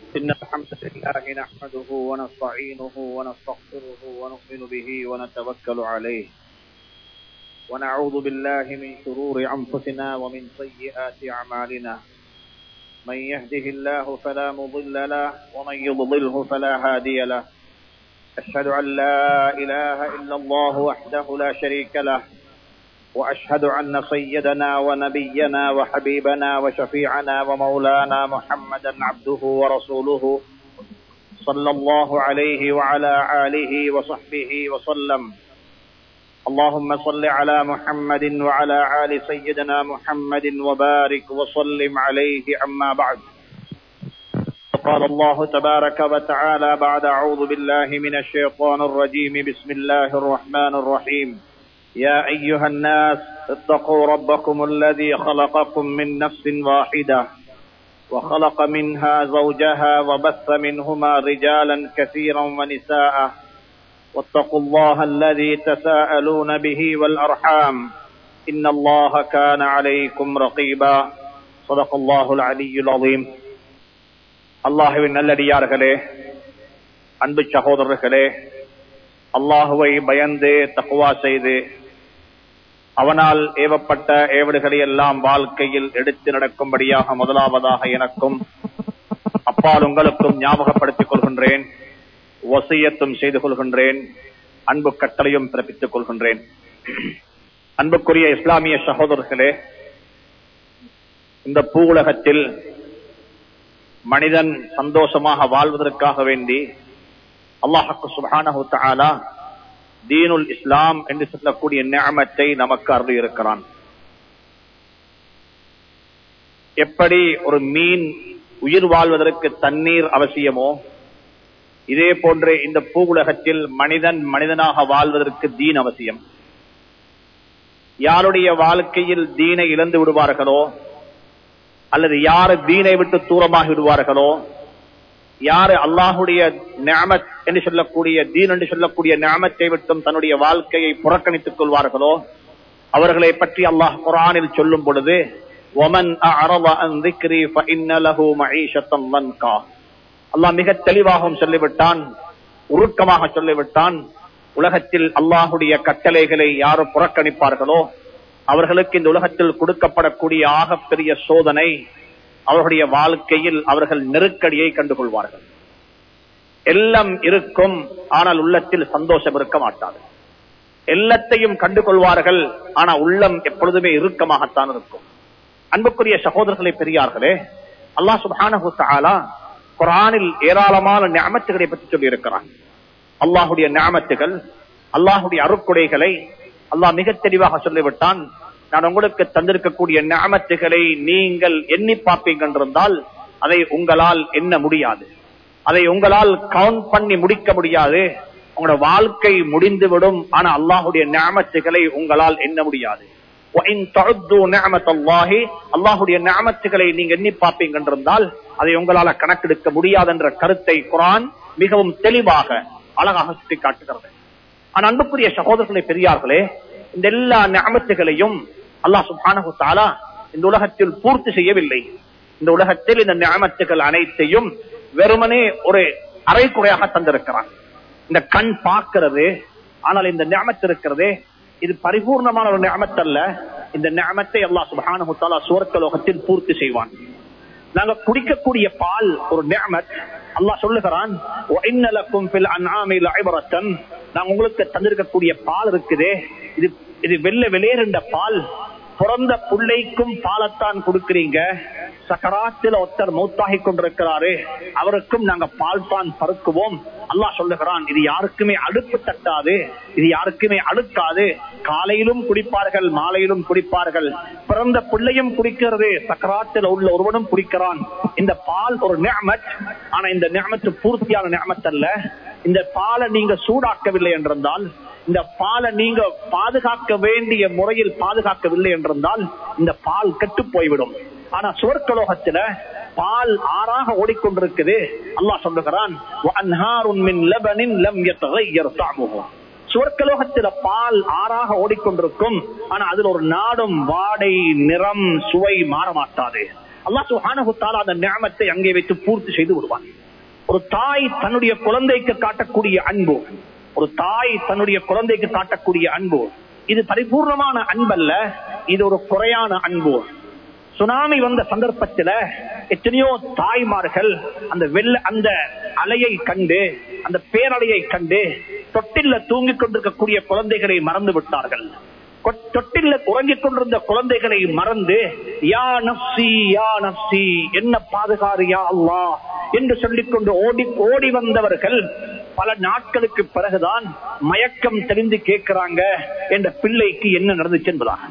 إن الحمد لله نحمده ونستعينه ونستغفره ونؤمن به ونتوكل عليه ونعوذ بالله من شرور أنفسنا ومن سيئات أعمالنا من يهده الله فلا مضل له ومن يضلله فلا هادي له أشهد أن لا إله إلا الله وحده لا شريك له وأشهد أن سيدنا ونبينا وحبيبنا وشفيعنا ومولانا محمدا عبده ورسوله صلى الله عليه وعلى آله وصحبه وسلم اللهم صل على محمد وعلى آل سيدنا محمد وبارك وسلم عليه أما بعد قال الله تبارك وتعالى بعد أعوذ بالله من الشيطان الرجيم بسم الله الرحمن الرحيم يا أيها الناس اتقوا ربكم الذي خلقكم من نفس واحدة وخلق منها زوجها وبث منهما رجالا كثيرا ونساء واتقوا الله الذي تساءلون به والأرحام إن الله كان عليكم رقيبا صدق الله العلي العظيم அல்லாஹுவின் நல்லடியார்களே அன்பு சகோதரர்களே அல்லாஹுவை பயந்து தக்குவா செய்து அவனால் ஏவப்பட்ட ஏவடுகளை எல்லாம் வாழ்க்கையில் எடுத்து நடக்கும்படியாக முதலாவதாக எனக்கும் அப்பால் உங்களுக்கும் ஞாபகப்படுத்திக் கொள்கின்றேன் வசியத்தும் செய்து கொள்கின்றேன் அன்பு கட்டளையும் பிறப்பித்துக் கொள்கின்றேன் அன்புக்குரிய இஸ்லாமிய சகோதரர்களே இந்த பூவுலகத்தில் மனிதன் சந்தோஷமாக வாழ்வதற்காக வேண்டி அல்லாஹக்கு சுபானஹு தாலா தீனுல் இஸ்லாம் என்று சொல்லக்கூடிய நியமத்தை நமக்கு அருள் இருக்கிறான் எப்படி ஒரு மீன் உயிர் வாழ்வதற்கு தண்ணீர் அவசியமோ இதே போன்று இந்த பூவுலகத்தில் மனிதன் மனிதனாக வாழ்வதற்கு தீன் அவசியம் யாருடைய வாழ்க்கையில் தீனை இழந்து விடுவார்களோ அல்லது யாரு தீனை விட்டு தூரமாகி விடுவார்களோ யாரு அல்லாஹுடைய நியமத் என்று சொல்லக்கூடிய தீன் என்று சொல்லக்கூடிய நியமத்தை விட்டும் தன்னுடைய வாழ்க்கையை புறக்கணித்துக் கொள்வார்களோ அவர்களை பற்றி அல்லாஹ் குரானில் சொல்லும் பொழுது அல்லாஹ் மிக தெளிவாகவும் சொல்லிவிட்டான் உருக்கமாக சொல்லிவிட்டான் உலகத்தில் அல்லாஹுடைய கட்டளைகளை யாரு புறக்கணிப்பார்களோ அவர்களுக்கு இந்த உலகத்தில் கொடுக்கப்படக்கூடிய ஆகப்பெரிய சோதனை அவர்களுடைய வாழ்க்கையில் அவர்கள் நெருக்கடியை கண்டுகொள்வார்கள் எல்லாம் இருக்கும் ஆனால் உள்ளத்தில் சந்தோஷம் இருக்க மாட்டார்கள் எல்லாத்தையும் கண்டுகொள்வார்கள் ஆனா உள்ளம் எப்பொழுதுமே இறுக்கமாகத்தான் இருக்கும் அன்புக்குரிய சகோதரர்களை பெரியார்களே அல்லாஹ் சுபானா குரானில் ஏராளமான ஞாபகத்துகளை பற்றி சொல்லி இருக்கிறான் அல்லாஹுடைய ஞாபகத்துகள் அல்லாஹுடைய அருக்குடைகளை அல்லாஹ் மிக தெளிவாக சொல்லிவிட்டான் நான் உங்களுக்கு தந்திருக்கக்கூடிய ஞாபகத்துகளை நீங்கள் எண்ணி பார்ப்பீங்க என்றிருந்தால் அதை உங்களால் எண்ண முடியாது அதை உங்களால் கவுண்ட் பண்ணி முடிக்க முடியாது உங்களோட வாழ்க்கை முடிந்துவிடும் ஆனா அல்லாஹுடைய ஞாபகத்துகளை உங்களால் எண்ண முடியாது அல்லாஹுடைய ஞாபகத்துகளை நீங்க எண்ணி பார்ப்பீங்க என்றிருந்தால் அதை உங்களால கணக்கெடுக்க முடியாது என்ற கருத்தை குரான் மிகவும் தெளிவாக அழகாக சுட்டி காட்டுகிறது ஆனா அன்புக்குரிய சகோதரர்களை பெரியார்களே இந்த எல்லா ஞாபகத்துகளையும் அல்லாஹ் சுபானு தாலா இந்த உலகத்தில் பூர்த்தி செய்யவில்லை இந்த உலகத்தில் இந்த ஞாபகத்துகள் அனைத்தையும் வெறுமனே ஒரு அரைக்குறையாக தந்திருக்கிறான் இந்த கண் பார்க்கிறது ஆனால் இந்த ஞாபகத்து இருக்கிறதே இது பரிபூர்ணமான ஒரு ஞாபகத்தல்ல இந்த ஞாபகத்தை அல்லாஹ் சுபானு தாலா சுவர்க்க லோகத்தில் பூர்த்தி செய்வான் நாங்க குடிக்கக்கூடிய பால் ஒரு ஞாபகத் அல்லாஹ் சொல்லுகிறான் நான் உங்களுக்கு தந்திருக்கக்கூடிய பால் இருக்குதே இது இது வெள்ள வெளியேற பால் பிறந்த பிள்ளைக்கும் பாலத்தான் கொடுக்கிறீங்க சக்கராத்தில் ஒருத்தர் மௌத்தாகி கொண்டிருக்கிறாரு அவருக்கும் நாங்க பால் தான் பருக்குவோம் அல்லாஹ் சொல்லுகிறான் இது யாருக்குமே அழுப்பு தட்டாது இது யாருக்குமே அழுக்காது காலையிலும் குடிப்பார்கள் மாலையிலும் குடிப்பார்கள் பிறந்த பிள்ளையும் குடிக்கிறது சக்கராத்தில் உள்ள ஒருவனும் குடிக்கிறான் இந்த பால் ஒரு நியமத் ஆனா இந்த நியமத்து பூர்த்தியான நியமத் அல்ல இந்த பாலை நீங்க சூடாக்கவில்லை என்றிருந்தால் இந்த பாலை நீங்க பாதுகாக்க வேண்டிய முறையில் பாதுகாக்கவில்லை என்றிருந்தால் இந்த பால் கெட்டு போய்விடும் ஆனா சுவர்க்கலோகத்துல பால் ஆறாக ஓடிக்கொண்டிருக்குது அல்லாஹ் சொல்லுகிறான் சுவர்க்கலோகத்தில பால் ஆறாக ஓடிக்கொண்டிருக்கும் ஆனா அதுல ஒரு நாடும் வாடை நிறம் சுவை மாற மாட்டாது அல்லா சுஹானகுத்தால அந்த ஞாபத்தை அங்கே வைத்து பூர்த்தி செய்து விடுவான் ஒரு தாய் தன்னுடைய குழந்தைக்கு காட்டக்கூடிய அன்பு ஒரு தாய் தன்னுடைய குழந்தைக்கு காட்டக்கூடிய அன்பு இது பரிபூர்ணமான அன்பல்ல இது ஒரு குறையான அன்பு சுனாமி வந்த சந்தர்ப்பத்தில் எத்தனையோ தாய்மார்கள் அந்த வெள்ள அந்த அலையை கண்டு அந்த பேரலையை கண்டு தொட்டில்ல தூங்கிக் கொண்டிருக்கக்கூடிய குழந்தைகளை மறந்து விட்டார்கள் தொட்டில்ல உறங்கிக் கொண்டிருந்த குழந்தைகளை மறந்து யா நப்சி யா நப்சி என்ன பாதுகாறு யா அல்லா என்று சொல்லிக்கொண்டு ஓடி ஓடி வந்தவர்கள் பல நாட்களுக்கு பிறகுதான் மயக்கம் தெரிந்து கேட்கிறாங்க என்ற பிள்ளைக்கு என்ன நடந்துச்சு என்பதாக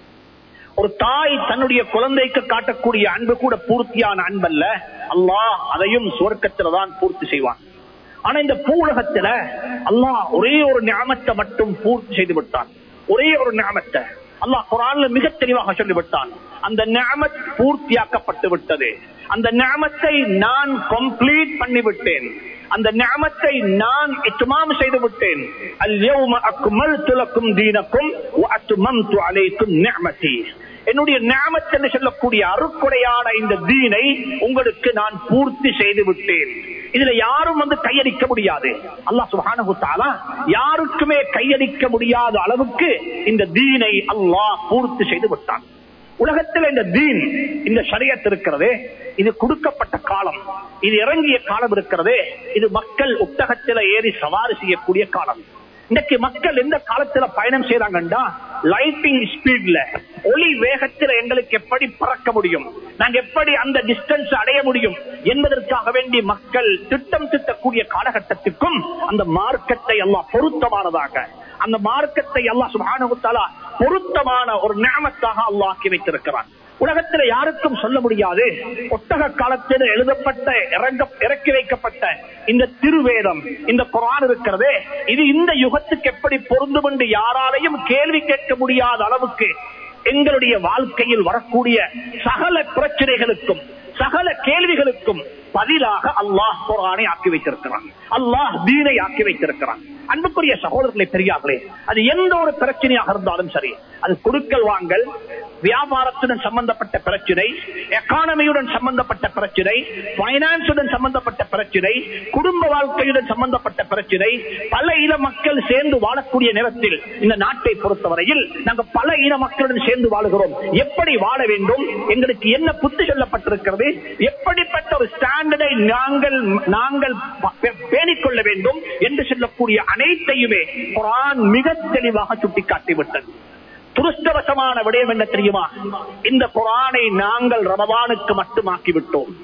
ஒரு தாய் தன்னுடைய குழந்தைக்கு காட்டக்கூடிய அன்பு கூட பூர்த்தியான அன்பல்ல அல்லாஹ் அதையும் சுவர்க்கத்தில்தான் பூர்த்தி செய்வான் ஆனா இந்த பூலகத்துல அல்லாஹ் ஒரே ஒரு ஞாபகத்தை மட்டும் பூர்த்தி செய்து விட்டான் ஒரே ஒரு ஞாபகத்தை அல்லாஹ் குரான்ல மிக தெளிவாக சொல்லிவிட்டான் அந்த ஞாபத் பூர்த்தியாக்கப்பட்டு விட்டது அந்த ஞாபத்தை நான் கம்ப்ளீட் பண்ணிவிட்டேன் அந்த ஞாபத்தை நான் இத்துமாம் செய்து விட்டேன் அல்யௌம அக்மல்து லக்கும் தீனக்கும் வ அத்மம்து அலைக்கும் நிஅமதி என்னுடைய ஞாபத் என்று சொல்லக்கூடிய அருக்குடையான இந்த தீனை உங்களுக்கு நான் பூர்த்தி செய்து விட்டேன் இதுல யாரும் வந்து கையடிக்க முடியாது அல்லாஹ் சுப்ஹானஹு தஆலா யாருக்குமே கையடிக்க முடியாத அளவுக்கு இந்த தீனை அல்லாஹ் பூர்த்தி செய்து விட்டான் உலகத்தில் இந்த தீன் இந்த சரியத் இருக்கிறது இது கொடுக்கப்பட்ட காலம் இது இறங்கிய காலம் இருக்கிறது இது மக்கள் ஒட்டகத்தில ஏறி சவாரி செய்யக்கூடிய காலம் இன்னைக்கு மக்கள் எந்த காலத்துல பயணம் செய்யறாங்கன்றா லைட்டிங் ஸ்பீட்ல ஒளி வேகத்துல எங்களுக்கு எப்படி பறக்க முடியும் நாங்க எப்படி அந்த டிஸ்டன்ஸ் அடைய முடியும் என்பதற்காக வேண்டி மக்கள் திட்டம் திட்டக்கூடிய காலகட்டத்திற்கும் அந்த மார்க்கத்தை எல்லாம் பொருத்தமானதாக அந்த மார்க்கத்தை அல்லாஹ் சுபானுத்தாலா பொருத்தமான ஒரு நியமத்தாக அல்லாஹ் ஆக்கி வைத்திருக்கிறான் உலகத்தில் யாருக்கும் சொல்ல முடியாது ஒட்டக காலத்தில் எழுதப்பட்ட இறங்க இறக்கி வைக்கப்பட்ட இந்த திருவேதம் இந்த குரான் இருக்கிறதே இது இந்த யுகத்துக்கு எப்படி பொருந்தும் என்று யாராலையும் கேள்வி கேட்க முடியாத அளவுக்கு எங்களுடைய வாழ்க்கையில் வரக்கூடிய சகல பிரச்சனைகளுக்கும் சகல கேள்விகளுக்கும் பதிலாக அல்லாஹ் குரானை ஆக்கி வைத்திருக்கிறான் அல்லாஹ் தீனை ஆக்கி வைத்திருக்கிறான் அன்புக்குரிய சகோதரர்களை பெரியார்களே அது எந்த ஒரு பிரச்சனையாக இருந்தாலும் சரி அது கொடுக்கல் வாங்கல் வியாபாரத்துடன் சம்பந்தப்பட்ட பிரச்சனை எக்கானமியுடன் சம்பந்தப்பட்ட பிரச்சனை பைனான்ஸுடன் சம்பந்தப்பட்ட பிரச்சனை குடும்ப வாழ்க்கையுடன் சம்பந்தப்பட்ட பிரச்சனை பல இன மக்கள் சேர்ந்து வாழக்கூடிய நேரத்தில் இந்த நாட்டை பொறுத்தவரையில் நாங்கள் பல இன மக்களுடன் சேர்ந்து வாழுகிறோம் எப்படி வாழ வேண்டும் எங்களுக்கு என்ன புத்தி சொல்லப்பட்டிருக்கிறது எப்படிப்பட்ட ஒரு ஸ்டாண்டர்டை நாங்கள் நாங்கள் பேணிக் கொள்ள வேண்டும் என்று சொல்லக்கூடிய அனைத்தையுமே குரான் மிக தெளிவாக சுட்டிக்காட்டிவிட்டது துருஷ்டவசமான விடயம் என்ன தெரியுமா இந்த குரானை நாங்கள் ரமவானுக்கு மட்டுமாக்கி விட்டோம்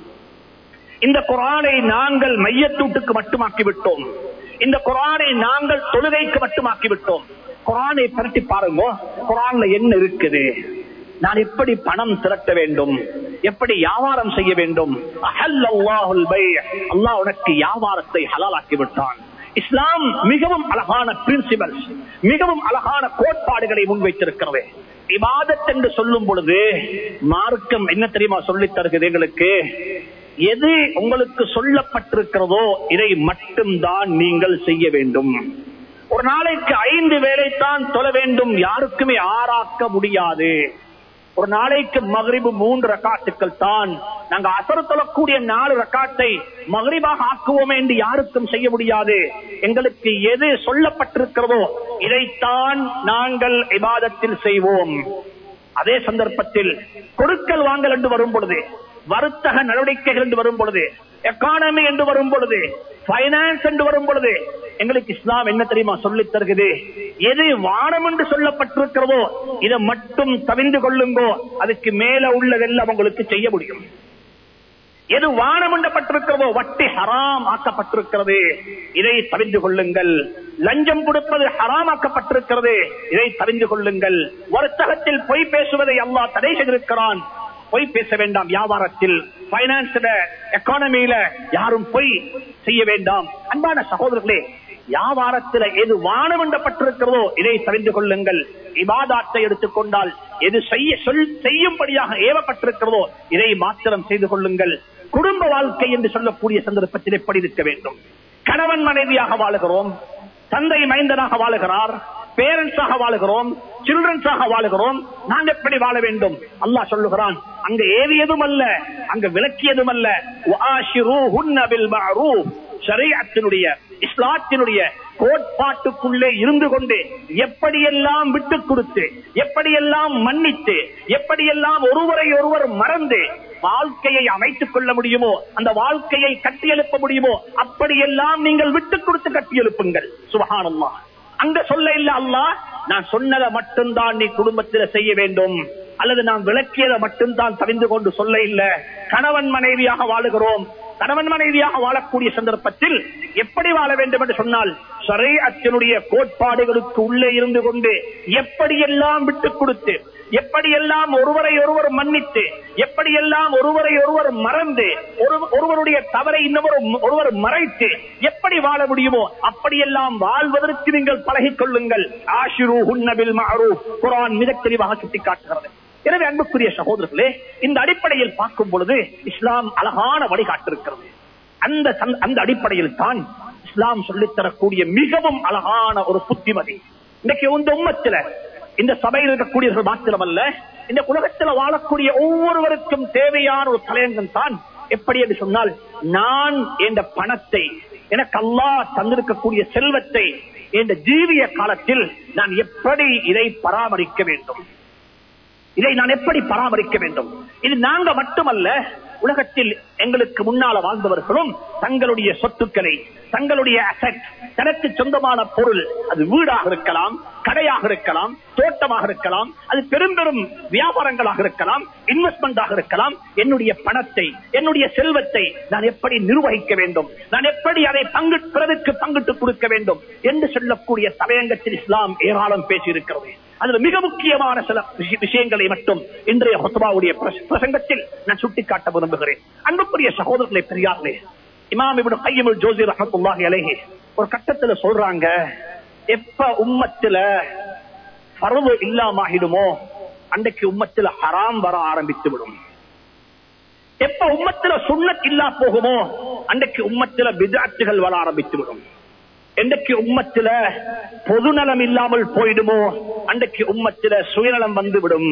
இந்த குரானை நாங்கள் மையத்தூட்டுக்கு மட்டுமாக்கி விட்டோம் இந்த குரானை நாங்கள் தொழுகைக்கு மட்டுமாக்கி விட்டோம் குரானை பரட்டி பாருங்க குரான்ல என்ன இருக்குது நான் எப்படி பணம் திரட்ட வேண்டும் எப்படி வியாபாரம் செய்ய வேண்டும் அல்லாஹ் உனக்கு வியாபாரத்தை ஹலாலாக்கி விட்டான் இஸ்லாம் மிகவும் அழகான பிரின்சிபல்ஸ் மிகவும் அழகான கோட்பாடுகளை முன்வைத்திருக்கிறது இபாதத் என்று சொல்லும் பொழுது மார்க்கம் என்ன தெரியுமா சொல்லித் தருகிறது எங்களுக்கு எது உங்களுக்கு சொல்லப்பட்டிருக்கிறதோ இதை மட்டும்தான் நீங்கள் செய்ய வேண்டும் ஒரு நாளைக்கு ஐந்து வேலைத்தான் தொழ வேண்டும் யாருக்குமே ஆறாக்க முடியாது ஒரு நாளைக்கு மகரிபு மூன்று ரக்காத்துக்கள் தான் நாங்க அசர் தொழக்கூடிய நாலு ரக்காத்தை மகரிபாக ஆக்குவோமே என்று யாருக்கும் செய்ய முடியாது எங்களுக்கு எது சொல்லப்பட்டிருக்கிறதோ இதைத்தான் நாங்கள் இபாதத்தில் செய்வோம் அதே சந்தர்ப்பத்தில் கொடுக்கல் வாங்கல் என்று வரும் பொழுது வர்த்தக நடவடிக்கைகள் என்று வரும் பொழுது எக்கானமி என்று வரும் பொழுது பைனான்ஸ் என்று வரும் பொழுது எங்களுக்கு இஸ்லாம் என்ன தெரியுமா சொல்லித் தருகிறது எது வானம் என்று சொல்லப்பட்டிருக்கிறதோ இதை மட்டும் தவிந்து கொள்ளுங்கோ அதுக்கு மேல உள்ளதெல்லாம் உங்களுக்கு செய்ய முடியும் எது வானம் என்றப்பட்டிருக்கிறதோ வட்டி ஹராம் ஆக்கப்பட்டிருக்கிறது இதை தவிந்து கொள்ளுங்கள் லஞ்சம் கொடுப்பது ஹராம் ஆக்கப்பட்டிருக்கிறது இதை தவிந்து கொள்ளுங்கள் வர்த்தகத்தில் பொய் பேசுவதை அல்லாஹ் தடை செய்திருக்கிறான் பொய் பேச வேண்டாம் வியாபாரத்தில் பைனான்ஸ்ல எக்கானமியில யாரும் பொய் செய்ய வேண்டாம் அன்பான சகோதரர்களே வியாபாரத்தில் எது வானவண்டப்பட்டிருக்கிறதோ இதை தெரிந்து கொள்ளுங்கள் இபாதாத்தை எடுத்துக்கொண்டால் எது செய்ய சொல் செய்யும்படியாக ஏவப்பட்டிருக்கிறதோ இதை மாத்திரம் செய்து கொள்ளுங்கள் குடும்ப வாழ்க்கை என்று சொல்லக்கூடிய சந்தர்ப்பத்தில் எப்படி இருக்க வேண்டும் கணவன் மனைவியாக வாழுகிறோம் தந்தை மைந்தனாக வாழுகிறார் பேரண்ட்ஸாக வாழுகிறோம் சில்ட்ரன்ஸாக வாழுகிறோம் நாங்க எப்படி வாழ வேண்டும் அல்லாஹ் சொல்லுகிறான் அங்க ஏவியதும் அல்ல அங்க விளக்கியதும் அல்ல வஆஷிரூஹுன்ன பில் மஅரூஃப் ஷரீஅத்தினுடைய இஸ்லாத்தினுடைய கோட்பாட்டுக்குள்ளே இருந்து கொண்டு எப்படியெல்லாம் விட்டுக் கொடுத்து எப்படியெல்லாம் மன்னித்து எப்படியெல்லாம் ஒருவரை ஒருவர் மறந்து வாழ்க்கையை அமைத்துக் கொள்ள முடியுமோ அந்த வாழ்க்கையை கட்டியெழுப்ப முடியுமோ அப்படியெல்லாம் நீங்கள் விட்டுக் கொடுத்து கட்டியெழுப்புங்கள் சுபஹானல்லாஹ் அங்க சொல்ல இல்ல அல்லாஹ் நான் சொன்னதை மட்டும்தான் நீ குடும்பத்தில செய்ய வேண்டும் அல்லது நான் விளக்கியதை மட்டும்தான் தெரிந்து கொண்டு சொல்ல இல்ல கணவன் மனைவியாக வாழுகிறோம் கணவன் மனைவியாக வாழக்கூடிய சந்தர்ப்பத்தில் எப்படி வாழ வேண்டும் என்று சொன்னால் ஷரீஅத்தினுடைய கோட்பாடுகளுக்கு உள்ளே இருந்து கொண்டு எப்படியெல்லாம் விட்டுக் கொடுத்து எப்படியெல்லாம் ஒருவரை ஒருவர் மன்னித்து எப்படியெல்லாம் ஒருவரை ஒருவர் மறந்து ஒரு- ஒருவருடைய தவறை இன்னொரு ஒருவர் மறைத்து எப்படி வாழ முடியுமோ அப்படியெல்லாம் வாழ்வதற்கு நீங்கள் பழகிக் கொள்ளுங்கள் ஆஷிரு ஹுன்னபில் மஅரூஃப் குர்ஆன் மிக தெளிவாக சுட்டிக்காட்டுகிறது எனவே அன்புக்குரிய சகோதரர்களே இந்த அடிப்படையில் பார்க்கும் பொழுது இஸ்லாம் அழகான வழிகாட்டிருக்கிறது அந்த சந்த- அந்த அடிப்படையில் தான் இஸ்லாம் சொல்லித் தரக்கூடிய மிகவும் அழகான ஒரு புத்திமதி இன்னைக்கு இந்த உம்மத்தில இந்த சபையில் இருக்கக்கூடியவர்கள் மாத்திரமல்ல இந்த உலகத்தில் வாழக்கூடிய ஒவ்வொருவருக்கும் தேவையான ஒரு தலையங்கம் தான் எப்படி என்று சொன்னால் நான் என்ற பணத்தை எனக்கு அல்லாஹ் தந்திருக்கக்கூடிய செல்வத்தை என்ற ஜீவிய காலத்தில் நான் எப்படி இதை பராமரிக்க வேண்டும் இதை நான் எப்படி பராமரிக்க வேண்டும் இது நாங்க மட்டுமல்ல உலகத்தில் எங்களுக்கு முன்னால வாழ்ந்தவர்களும் தங்களுடைய சொத்துக்களை தங்களுடைய அசட் தனக்கு சொந்தமான பொருள் அது வீடாக இருக்கலாம் கடையாக இருக்கலாம் தோட்டமாக இருக்கலாம் அது பெரும் பெரும் வியாபாரங்களாக இருக்கலாம் இன்வெஸ்ட்மெண்டாக இருக்கலாம் என்னுடைய பணத்தை என்னுடைய செல்வத்தை நான் எப்படி நிர்வகிக்க வேண்டும் நான் எப்படி அதை பங்கு பிறருக்கு பங்கிட்டு கொடுக்க வேண்டும் என்று சொல்லக்கூடிய தலையங்கத்தில் இஸ்லாம் ஏராளம் பேசியிருக்கிறது அதுல மிக முக்கியமான சில விஷய- விஷயங்களை மட்டும் இன்றைய ஹொத்தபாவுடைய பிரசங்கத்தில் நான் சுட்டிக்காட்ட விரும்புகிறேன் அன்புக்குரிய சகோதரர்களே பெரியார்களே இமாம் இப்னு கையமுல் ஜோசி ரஹமத்துல்லாஹி அலைஹி ஒரு கட்டத்துல சொல்றாங்க எப்ப உம்மத்துல பருவ இல்லாமாகிடுமோ அன்றைக்கு உம்மத்துல ஹராம் வர ஆரம்பித்து விடும் எப்ப உம்மத்துல சுண்ணத் இல்லா போகுமோ அன்றைக்கு உம்மத்துல பிதாத்துகள் வர ஆரம்பித்து விடும் என்றைக்கு உம்மத்தில பொதுநலம் இல்லாமல் போயிடுமோ அன்றைக்கு உம்மத்தில சுயநலம் வந்துவிடும்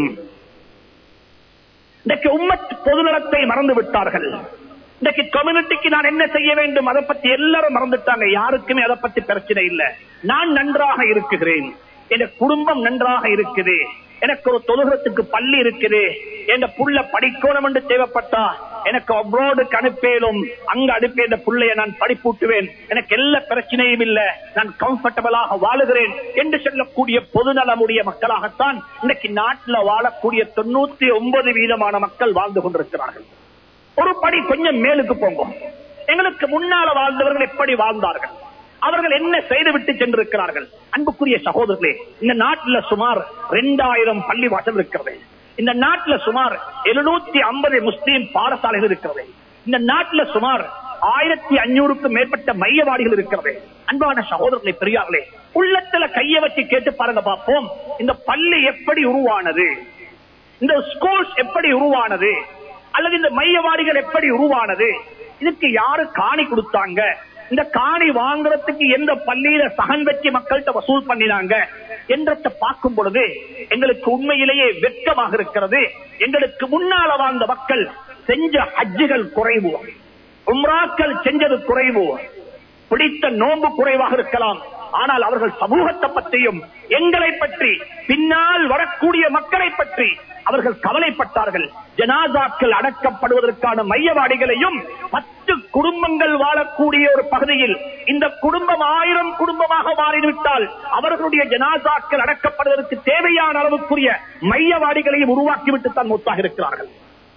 இன்றைக்கு உம்மத் பொதுநலத்தை மறந்து விட்டார்கள் இன்றைக்கு கம்யூனிட்டிக்கு நான் என்ன செய்ய வேண்டும் அதை பத்தி எல்லாரும் மறந்துட்டாங்க யாருக்குமே அதை பத்தி பிரச்சனை இல்லை நான் நன்றாக இருக்குகிறேன் என் குடும்பம் நன்றாக இருக்குது எனக்கு ஒரு தொழுகிறதுக்கு பள்ளி இருக்குது என் புள்ள படிக்கணும் என்று தேவைப்பட்டா எனக்கு அப்ரோடுக்கு அனுப்பேலும் அங்க அனுப்பி இந்த புள்ளைய நான் படிப்பூட்டுவேன் எனக்கு எல்லா பிரச்சனையும் இல்ல நான் கம்ஃபர்டபுளாக வாழுகிறேன் என்று சொல்லக்கூடிய பொதுநலமுடைய மக்களாகத்தான் இன்னைக்கு நாட்டில் வாழக்கூடிய தொண்ணூத்தி ஒன்பது வீதமான மக்கள் வாழ்ந்து கொண்டிருக்கிறார்கள் ஒரு படி கொஞ்சம் மேலுக்கு போங்க எங்களுக்கு முன்னால வாழ்ந்தவர்கள் எப்படி வாழ்ந்தார்கள் அவர்கள் என்ன செய்துவிட்டு சென்றிருக்கிறார்கள் அன்புக்குரிய சகோதரர்களே இந்த நாட்டில் சுமார் இரண்டாயிரம் பள்ளி வாசல் இருக்கிறது இந்த நாட்டில் சுமார் எழுநூத்தி ஐம்பது முஸ்லீம் பாடசாலைகள் இருக்கிறது இந்த நாட்டில் சுமார் ஆயிரத்தி அஞ்சூறுக்கும் மேற்பட்ட மையவாடிகள் இருக்கிறது அன்பான சகோதரர்களை பெரியார்களே உள்ளத்துல கைய வச்சு கேட்டு பாருங்க பார்ப்போம் இந்த பள்ளி எப்படி உருவானது இந்த ஸ்கூல்ஸ் எப்படி உருவானது அல்லது இந்த மையவாடிகள் எப்படி உருவானது இதுக்கு யாரு காணி கொடுத்தாங்க இந்த காணி வாங்குறதுக்கு எந்த பள்ளியில சகன் வச்சு மக்கள்கிட்ட வசூல் பண்ணினாங்க என்றத்தை பார்க்கும் பொழுது எங்களுக்கு உண்மையிலேயே வெட்கமாக இருக்கிறது எங்களுக்கு முன்னால வாழ்ந்த மக்கள் செஞ்ச ஹஜ்ஜுகள் குறைவு உம்ராக்கள் செஞ்சது குறைவு பிடித்த நோன்பு குறைவாக இருக்கலாம் ஆனால் அவர்கள் சமூகத்தை பற்றியும் எங்களை பற்றி பின்னால் வரக்கூடிய மக்களை பற்றி அவர்கள் கவலைப்பட்டார்கள் ஜனாதாக்கள் அடக்கப்படுவதற்கான மையவாடிகளையும் பத்து குடும்பங்கள் வாழக்கூடிய ஒரு பகுதியில் இந்த குடும்பம் ஆயிரம் குடும்பமாக மாறிவிட்டால் அவர்களுடைய ஜனாதாக்கள் அடக்கப்படுவதற்கு தேவையான அளவுக்குரிய மையவாடிகளையும் உருவாக்கிவிட்டு தான் மூத்தாக இருக்கிறார்கள்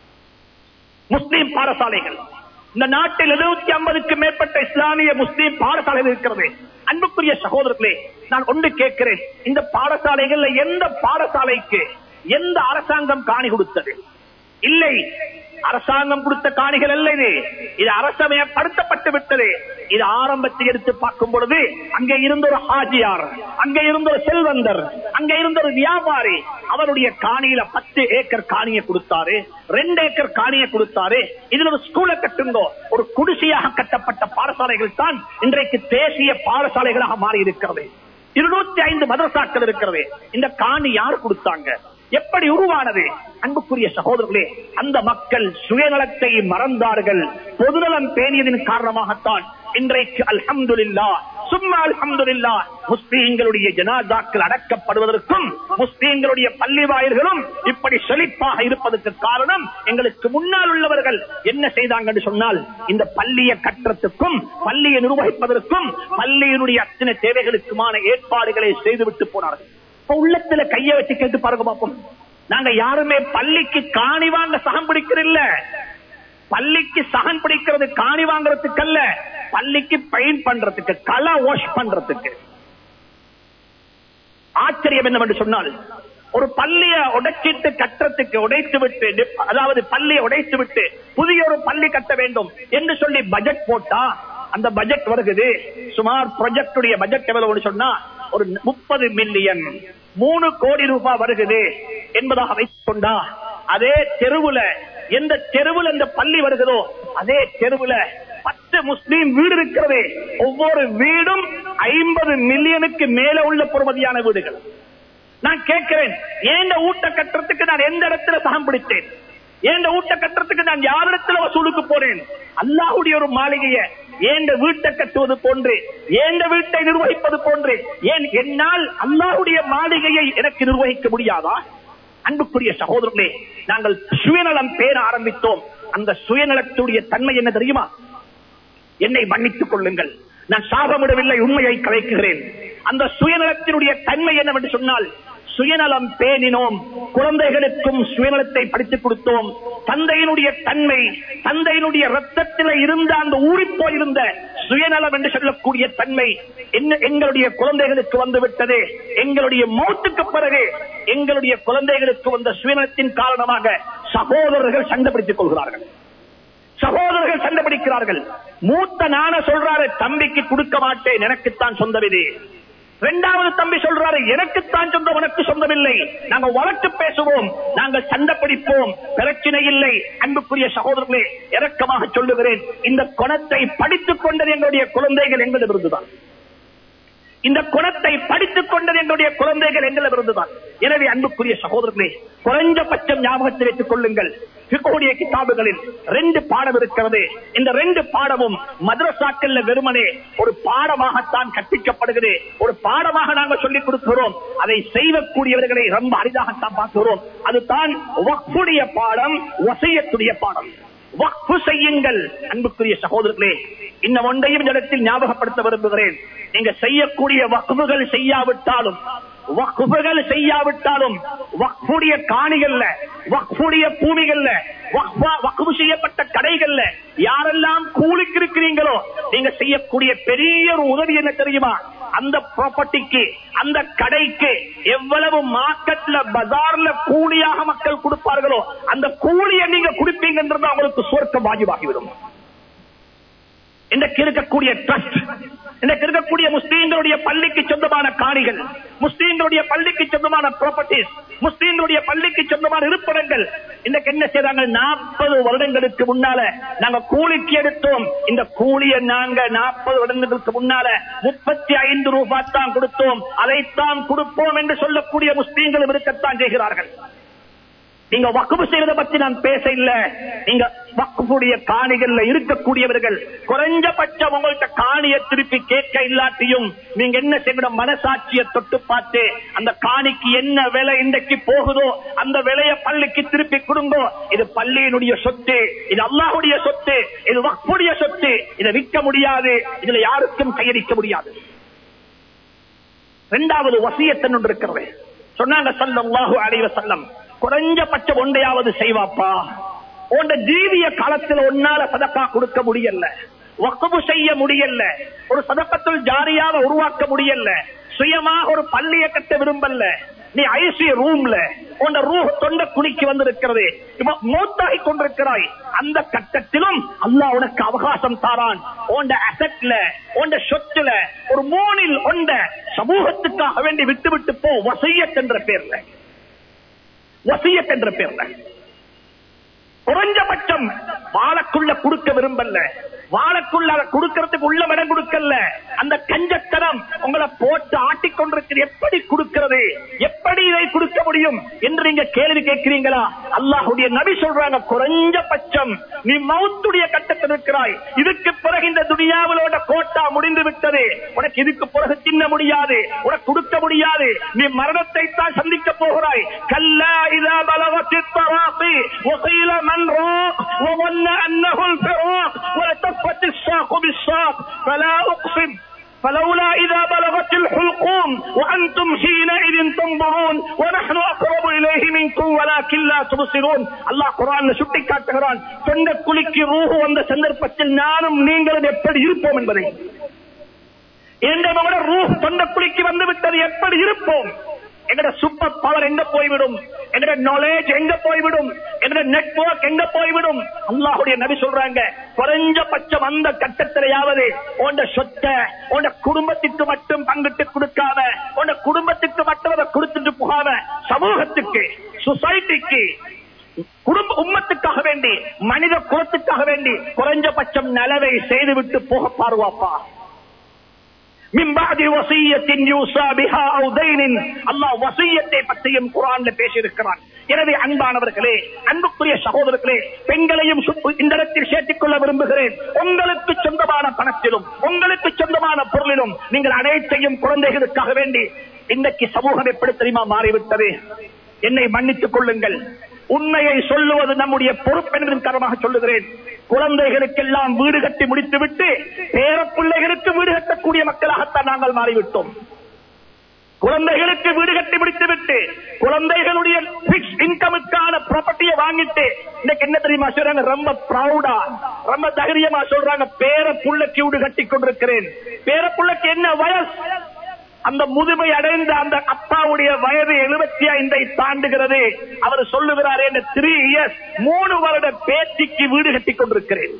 முஸ்லீம் பாடசாலைகள் இந்த நாட்டில் எழுநூத்தி ஐம்பதுக்கு மேற்பட்ட இஸ்லாமிய முஸ்லீம் பாடசாலைகள் இருக்கிறது அன்புக்குரிய சகோதரர்களே நான் ஒன்று கேட்கிறேன் இந்த பாடசாலைகள்ல எந்த பாடசாலைக்கு எந்த அரசாங்கம் காணி கொடுத்தது இல்லை அரசாங்கம் கொடுத்த காணிகள் அல்ல இது இது அரசமயப்படுத்தப்பட்டு விட்டது இது ஆரம்பத்தில் எடுத்து பார்க்கும் பொழுது அங்கே இருந்த ஒரு ஹாஜியார் அங்கே இருந்த ஒரு செல்வந்தர் அங்கே இருந்த ஒரு வியாபாரி அவருடைய காணியில பத்து ஏக்கர் காணியை கொடுத்தாரு ரெண்டு ஏக்கர் காணியை கொடுத்தாரு இதுல ஒரு ஸ்கூலை கட்டுங்கோ ஒரு குடிசையாக கட்டப்பட்ட பாடசாலைகள் தான் இன்றைக்கு தேசிய பாடசாலைகளாக மாறி இருக்கிறது இருநூத்தி ஐந்து மதரசாக்கள் இருக்கிறது இந்த காணி யார் கொடுத்தாங்க எப்படி உருவானது அன்புக்குரிய சகோதரர்களே அந்த மக்கள் சுயநலத்தை மறந்தார்கள் பொதுநலம் பேணியதின் காரணமாகத்தான் இன்றைக்கு அல்ஹம்துலில்லா சும்மா அல்ஹம்துலில்லா முஸ்லீம்களுடைய ஜனாதாக்கள் அடக்கப்படுவதற்கும் முஸ்லீம்களுடைய பள்ளி வாயில்களும் இப்படி செழிப்பாக இருப்பதற்கு காரணம் எங்களுக்கு முன்னால் உள்ளவர்கள் என்ன செய்தாங்கன்னு சொன்னால் இந்த பள்ளியை கட்டுறதுக்கும் பள்ளியை நிர்வகிப்பதற்கும் பள்ளியினுடைய அத்தனை தேவைகளுக்குமான ஏற்பாடுகளை செய்துவிட்டு போனார்கள் இப்ப உள்ளத்துல கைய வச்சு கேட்டு பாருங்க பாப்போம் நாங்க யாருமே பள்ளிக்கு காணி வாங்க சகம் பிடிக்கிறதில்ல பள்ளிக்கு சகன் பிடிக்கிறது காணி வாங்குறதுக்கு அல்ல பள்ளிக்கு பெயிண்ட் பண்றதுக்கு களை வாஷ் பண்றதுக்கு ஆச்சரியம் என்னவென்று சொன்னால் ஒரு பள்ளிய உடைச்சிட்டு கட்டுறதுக்கு உடைத்து விட்டு டிப்- அதாவது பள்ளியை உடைத்து விட்டு புதிய ஒரு பள்ளி கட்ட வேண்டும் என்று சொல்லி பட்ஜெட் போட்டா அந்த பட்ஜெட் வருகிறது சுமார் ப்ரொஜெக்டுடைய பட்ஜெட் எவ்வளவு சொன்னா ஒரு முப்பது மில்லியன் மூணு கோடி ரூபாய் வருகிறது என்பதாக வைத்துக் கொண்டா அதே தெருவுல எந்த தெருவுல இந்த பள்ளி வருகிறதோ அதே தெருவுல பத்து முஸ்லீம் வீடு இருக்கிறது ஒவ்வொரு வீடும் ஐம்பது மில்லியனுக்கு மேல உள்ள பொறுமதியான வீடுகள் நான் கேட்கிறேன் ஏண்ட ஊட்ட கட்டுறதுக்கு நான் எந்த இடத்துல சகம் பிடித்தேன் ஏண்ட ஊட்ட கட்டுறதுக்கு நான் யாரிடத்துல வசூலுக்கு போறேன் அல்லாஹுடைய ஒரு மாளிகையை ஏண்ட வீட்டை கட்டுவது போன்று ஏண்ட வீட்டை நிர்வகிப்பது போன்று ஏன் என்னால் அல்லாஹுடைய மாளிகையை எனக்கு நிர்வகிக்க முடியாதா அன்புக்குரிய சகோதரர்களே நாங்கள் சுயநலம் பேர ஆரம்பித்தோம் அந்த சுயநலத்துடைய தன்மை என்ன தெரியுமா என்னை மன்னித்துக் கொள்ளுங்கள் நான் சாபமிடவில்லை உண்மையை கலைக்குகிறேன் அந்த சுயநலத்தினுடைய தன்மை என்னவென்று சொன்னால் சுயநலம் பேணினோம் குழந்தைகளுக்கும் சுயநலத்தை படித்துக் கொடுத்தோம் தந்தையினுடைய தன்மை தந்தையினுடைய ரத்தத்தில் இருந்த அந்த ஊறிப் போயிருந்த சுயநலம் என்று சொல்லக்கூடிய தன்மை என்ன எங்களுடைய குழந்தைகளுக்கு வந்து விட்டது எங்களுடைய மௌத்துக்கு பிறகு எங்களுடைய குழந்தைகளுக்கு வந்த சுயநலத்தின் காரணமாக சகோதரர்கள் சண்டைப்படுத்திக் கொள்கிறார்கள் சகோதரர்கள் சண்டை பிடிக்கிறார்கள் மூத்த நான சொல்றாரு தம்பிக்கு கொடுக்க மாட்டேன் எனக்குத்தான் சொந்தம் இது இரண்டாவது தம்பி சொல்றாரு எனக்குத்தான் சொந்தம் உனக்கு சொந்தமில்லை நாங்க வழக்கு பேசுவோம் நாங்கள் சண்டை பிடிப்போம் பிரச்சனை இல்லை அன்புக்குரிய சகோதரர்களே இறக்கமாக சொல்லுகிறேன் இந்த குணத்தை படித்துக் கொண்டது எங்களுடைய குழந்தைகள் எங்களிடமிருந்துதான் இந்த குணத்தை படித்துக் கொண்டது எங்களுடைய குழந்தைகள் எங்களிடமிருந்துதான் எனவே அன்புக்குரிய சகோதரர்களே குறைஞ்சபட்சம் ஞாபகத்தில் வைத்துக் கொள்ளுங்கள் பிற்கூடிய கிதாபுகளில் ரெண்டு பாடம் இருக்கிறது இந்த ரெண்டு பாடமும் மதரசாக்கள்ல வெறுமனே ஒரு பாடமாகத்தான் கற்பிக்கப்படுகிறது ஒரு பாடமாக நாங்கள் சொல்லிக் கொடுக்கிறோம் அதை செய்யக்கூடியவர்களை ரொம்ப அரிதாகத்தான் பார்க்கிறோம் அதுதான் வக்ஃபுடைய பாடம் வசியத்துடைய பாடம் வக்ஃபு செய்யுங்கள் அன்புக்குரிய சகோதரர்களே இன்னும் ஒன்றையும் இந்த இடத்தில் ஞாபகப்படுத்த விரும்புகிறேன் நீங்க செய்யக்கூடிய வக்ஃபுகள் செய்யாவிட்டாலும் வக்ஃபுகள் செய்யாவிட்டாலும் வக்ஃபுடைய காணிகள்ல வக்ஃபுடைய பூமிகள்ல வக்ஃபா- வக்ஃபு செய்யப்பட்ட கடைகள்ல யாரெல்லாம் கூலிக்கு இருக்கிறீங்களோ நீங்க செய்யக்கூடிய பெரிய ஒரு உதவி என்ன தெரியுமா அந்த ப்ராப்பர்ட்டிக்கு அந்த கடைக்கு எவ்வளவு மார்க்கெட்ல பஜார்ல கூலியாக மக்கள் கொடுப்பார்களோ அந்த கூலியை நீங்க கொடுப்பீங்கன்றது அவங்களுக்கு சொர்க்கம் வாஜிவாகிவிடும் இன்றைக்கு இருக்கக்கூடிய ட்ரஸ்ட் இன்றைக்கு இருக்கக்கூடிய முஸ்லீம்களுடைய பள்ளிக்கு சொந்தமான காணிகள் முஸ்லீம்களுடைய பள்ளிக்கு சொந்தமான ப்ராப்பர்ட்டிஸ் முஸ்லீம்களுடைய பள்ளிக்கு சொந்தமான இருப்பிடங்கள் இன்னைக்கு என்ன செய்றாங்க நாற்பது வருடங்களுக்கு முன்னால நாங்க கூலிக்கு எடுத்தோம் இந்த கூலியை நாங்க நாற்பது வருடங்களுக்கு முன்னால முப்பத்தி ஐந்து ரூபாய் தான் கொடுத்தோம் அதைத்தான் கொடுப்போம் என்று சொல்லக்கூடிய முஸ்லீம்களும் இருக்கத்தான் செய்கிறார்கள் நீங்க வக்குவு செய்வதை பத்தி நான் பேச இல்ல நீங்க வக்குடைய காணிகள்ல இருக்கக்கூடியவர்கள் குறைஞ்சபட்சம் உங்கள்ட்ட காணிய திருப்பி கேட்க இல்லாட்டியும் நீங்க என்ன செய்யணும் மனசாட்சியை தொட்டு பார்த்து அந்த காணிக்கு என்ன விலை இன்றைக்கு போகுதோ அந்த விலைய பள்ளிக்கு திருப்பி கொடுங்கோ இது பள்ளியினுடைய சொத்து இது அல்லாஹுடைய சொத்து இது வக்குடைய சொத்து இதை விற்க முடியாது இதுல யாருக்கும் கையடிக்க முடியாது இரண்டாவது வசியத்தன் ஒன்று இருக்கிறது சொன்னாங்க சல்லல்லாஹு அலைஹி வஸல்லம் குறைஞ்சபட்சம் ஒன்றையாவது செய்வாப்பா உண்ட ஜீவிய காலத்துல ஒன்னால சதக்கா கொடுக்க முடியல வக்குபு செய்ய முடியல ஒரு சதக்கத்தில் ஜாரியாக உருவாக்க முடியல சுயமாக ஒரு பள்ளியை கட்ட விரும்பல நீ ஐசிய ரூம்ல உண்ட ரூ தொண்ட குணிக்கு வந்திருக்கிறது இப்ப மூத்தாகி கொண்டிருக்கிறாய் அந்த கட்டத்திலும் அல்லாஹ் உனக்கு அவகாசம் தாரான் உண்ட அசட்ல உண்ட சொத்துல ஒரு மூணில் ஒண்ட சமூகத்துக்காக வேண்டி விட்டு விட்டு போ வசியத் என்ற பேர்ல வசியத் என்ற பேர்ல குறைஞ்சபட்சம் வாழ வாழக்குள்ள கொடுக்க விரும்பல வாழக்குள்ள அதை கொடுக்கறதுக்கு உள்ள இடம் கொடுக்கல அந்த கஞ்சத்தனம் உங்களை போட்டு ஆட்டிக்கொண்டிருக்கிறது எப்படி கொடுக்கிறது எப்படி இதை கொடுக்க முடியும் என்று நீங்க கேள்வி கேட்கிறீங்களா அல்லாஹுடைய நபி சொல்றாங்க குறைஞ்சபட்சம் நீ மவுத்துடைய கட்டத்தில் இருக்கிறாய் இதுக்கு பிறகு இந்த துனியாவிலோட கோட்டா முடிந்து விட்டது உனக்கு இதுக்கு பிறகு தின்ன முடியாது உனக்கு கொடுக்க முடியாது நீ மரணத்தை தான் சந்திக்க போகிறாய் கல்லா இதா பலவத்தி தராசி وقيل من راق وظن انه الفراق والتفت الساق بالساق فلا اقسم فلولا إذا بلغت الحلقوم وأنتم حينئذ تنظرون ونحن أقرب إليه منكم ولكن لا تبصرون الله قرآن சுட்டி காட்டுகிறான் சொந்த குளிக்கு ரூஹு வந்த சந்தர்ப்பத்தில் நானும் நீங்களும் எப்படி இருப்போம் என்பதை எங்களோட ரூஹ் தொண்ட குளிக்கு வந்து விட்டது எப்படி இருப்போம் எங்கட சூப்பர் பவர் எங்க போய்விடும் எங்கட நாலேஜ் எங்க போய்விடும் எங்கட நெட்வொர்க் எங்க போய்விடும் அல்லாஹுடைய நபி சொல்றாங்க குறைஞ்சபட்சம் அந்த கட்டத்திலேயாவது உண்ட சொத்தை உண்ட குடும்பத்துக்கு மட்டும் பங்கிட்டு கொடுக்காம உண்ட குடும்பத்துக்கு மட்டும் அதை கொடுத்துட்டு போகாம சமூகத்துக்கு சொசைட்டிக்கு குடும்ப உம்மத்துக்காக வேண்டி மனித குலத்துக்காக வேண்டி குறைஞ்சபட்சம் நலவை செய்துவிட்டு போக பாருவாப்பா மிம்பாதி வசியத்தின் யூசா பிஹா அவு தைனின் அல்லாஹ் வசியத்தை பற்றியும் குரான்ல பேசியிருக்கிறான் எனவே அன்பானவர்களே அன்புக்குரிய சகோதரர்களே பெண்களையும் சு- இந்த இடத்தில் சேர்த்துக் கொள்ள விரும்புகிறேன் உங்களுக்கு சொந்தமான பணத்திலும் உங்களுக்கு சொந்தமான பொருளிலும் நீங்கள் அனைத்தையும் குழந்தைகளுக்காக வேண்டி இன்னைக்கு சமூகம் எப்படி தெரியுமா மாறிவிட்டது என்னை மன்னித்துக் கொள்ளுங்கள் உண்மையை சொல்லுவது நம்முடைய பொறுப்பு என்பதன் காரணமாக சொல்லுகிறேன் குழந்தைகளுக்கெல்லாம் வீடு கட்டி முடித்துவிட்டு பேர பிள்ளைகளுக்கு வீடு கட்டக்கூடிய மக்களாகத்தான் நாங்கள் மாறிவிட்டோம் குழந்தைகளுக்கு வீடு கட்டி முடித்துவிட்டு குழந்தைகளுடைய பிக்ஸ் இன்கமுக்கான ப்ராப்பர்ட்டியை வாங்கிட்டு இன்னைக்கு என்ன தெரியுமா சொல்றாங்க ரொம்ப ப்ரௌடா ரொம்ப தைரியமா சொல்றாங்க பேர புள்ளைக்கு வீடு கட்டி கொண்டிருக்கிறேன் பேர புள்ளைக்கு என்ன வயசு அந்த முதுமை அடைந்த அந்த அப்பாவுடைய வயது எழுபத்தி ஐந்தை தாண்டுகிறது அவர் சொல்லுகிறார் என்ன த்ரீ இயர்ஸ் மூணு வருட பேத்திக்கு வீடு கட்டிக் கொண்டிருக்கிறேன்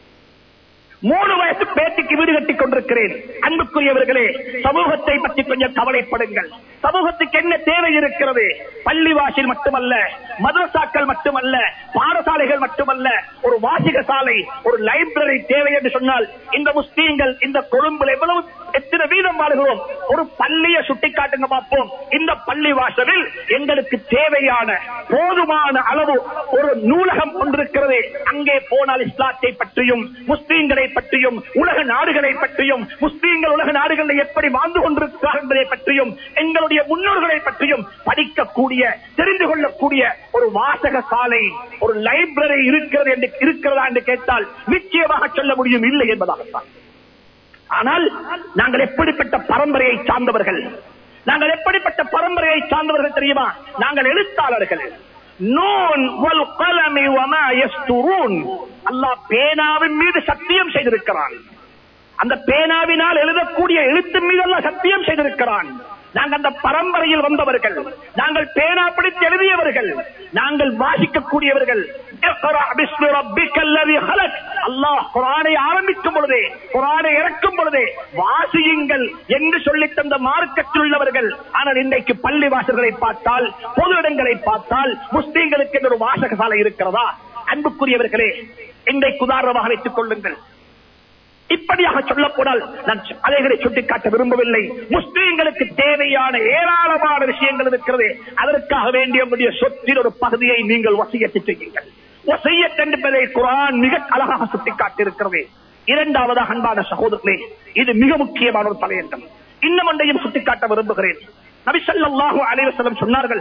மூணு வயசு பேத்திக்கு வீடு கட்டிக் கொண்டிருக்கிறேன் அன்புக்குரியவர்களே சமூகத்தை பற்றி கொஞ்சம் கவலைப்படுங்கள் சமூகத்துக்கு என்ன தேவை இருக்கிறது பள்ளிவாசல் மட்டுமல்ல மதரசாக்கள் மட்டுமல்ல பாடசாலைகள் மட்டுமல்ல ஒரு வாசிக சாலை ஒரு லைப்ரரி தேவை என்று சொன்னால் இந்த முஸ்லீம்கள் இந்த கொழும்புல எவ்வளவு எத்தனை வீதம் வாழ்கிறோம் ஒரு பள்ளியை சுட்டிக்காட்டுங்க பார்ப்போம் இந்த பள்ளி வாசலில் எங்களுக்கு தேவையான போதுமான அளவு ஒரு நூலகம் கொண்டிருக்கிறது அங்கே போனால் இஸ்லாத்தை பற்றியும் முஸ்லீம்களை பற்றியும் உலக நாடுகளை பற்றியும் முஸ்லீம்கள் உலக நாடுகளில் எப்படி வாழ்ந்து கொண்டிருக்கிறார்கள் என்பதை பற்றியும் எங்களுடைய முன்னோர்களை பற்றியும் படிக்கக்கூடிய தெரிந்து கொள்ளக்கூடிய ஒரு வாசக சாலை ஒரு லைப்ரரி இருக்கிறது என்று இருக்கிறதா என்று கேட்டால் நிச்சயமாக சொல்ல முடியும் இல்லை என்பதாகத்தான் ஆனால் நாங்கள் எப்படிப்பட்ட பரம்பரையை சார்ந்தவர்கள் நாங்கள் எப்படிப்பட்ட பரம்பரையை சார்ந்தவர்கள் தெரியுமா நாங்கள் எழுத்தாளர்கள் நூன் வல் கலமி வமா யஸ்துரூன் அல்லாஹ் பேனாவின் மீது சத்தியம் செய்திருக்கிறான் அந்த பேனாவினால் எழுதக்கூடிய எழுத்து மீது எல்லாம் சத்தியம் செய்திருக்கிறான் நாங்கள் அந்த பரம்பரையில் வந்தவர்கள் நாங்கள் பேனா பிடித்து எழுதியவர்கள் நாங்கள் வாசிக்கக்கூடியவர்கள் இக்ரா பிஸ்மி ரப்பிக்கல் லதீ ஹலக். அல்லாஹ் குர்ஆனை ஆரம்பிக்கும் பொழுதே குர்ஆனை இறக்கும் பொழுதே வாசியுங்கள் என்று சொல்லித் தந்த மார்க்கத்தில் உள்ளவர்கள் ஆனால் இன்றைக்கு பள்ளி வாசல்களை பார்த்தால் பொது இடங்களை பார்த்தால் முஸ்லீம்களுக்கு என்று ஒரு வாசக சாலை இருக்கிறதா அன்புக்குரியவர்களே இன்றைக்கு உதாரணமாக வைத்துக் கொள்ளுங்கள் இப்படியாக சொல்ல போனால் நான் அதைகளை சுட்டிக்காட்ட விரும்பவில்லை முஸ்லீம்களுக்கு தேவையான ஏராளமான விஷயங்கள் இருக்கிறது அதற்காக வேண்டிய உங்களுடைய சொத்தில் ஒரு பகுதியை நீங்கள் வசியத்து செய்யுங்கள் வசியத் என்பதை குரான் மிக அழகாக சுட்டிக்காட்டி இருக்கிறது இரண்டாவதாக அன்பான சகோதரர்களே இது மிக முக்கியமான ஒரு தலையங்கம் இன்னும் ஒன்றையும் சுட்டிக்காட்ட விரும்புகிறேன் நபிசல்லாஹு அலைவசலம் சொன்னார்கள்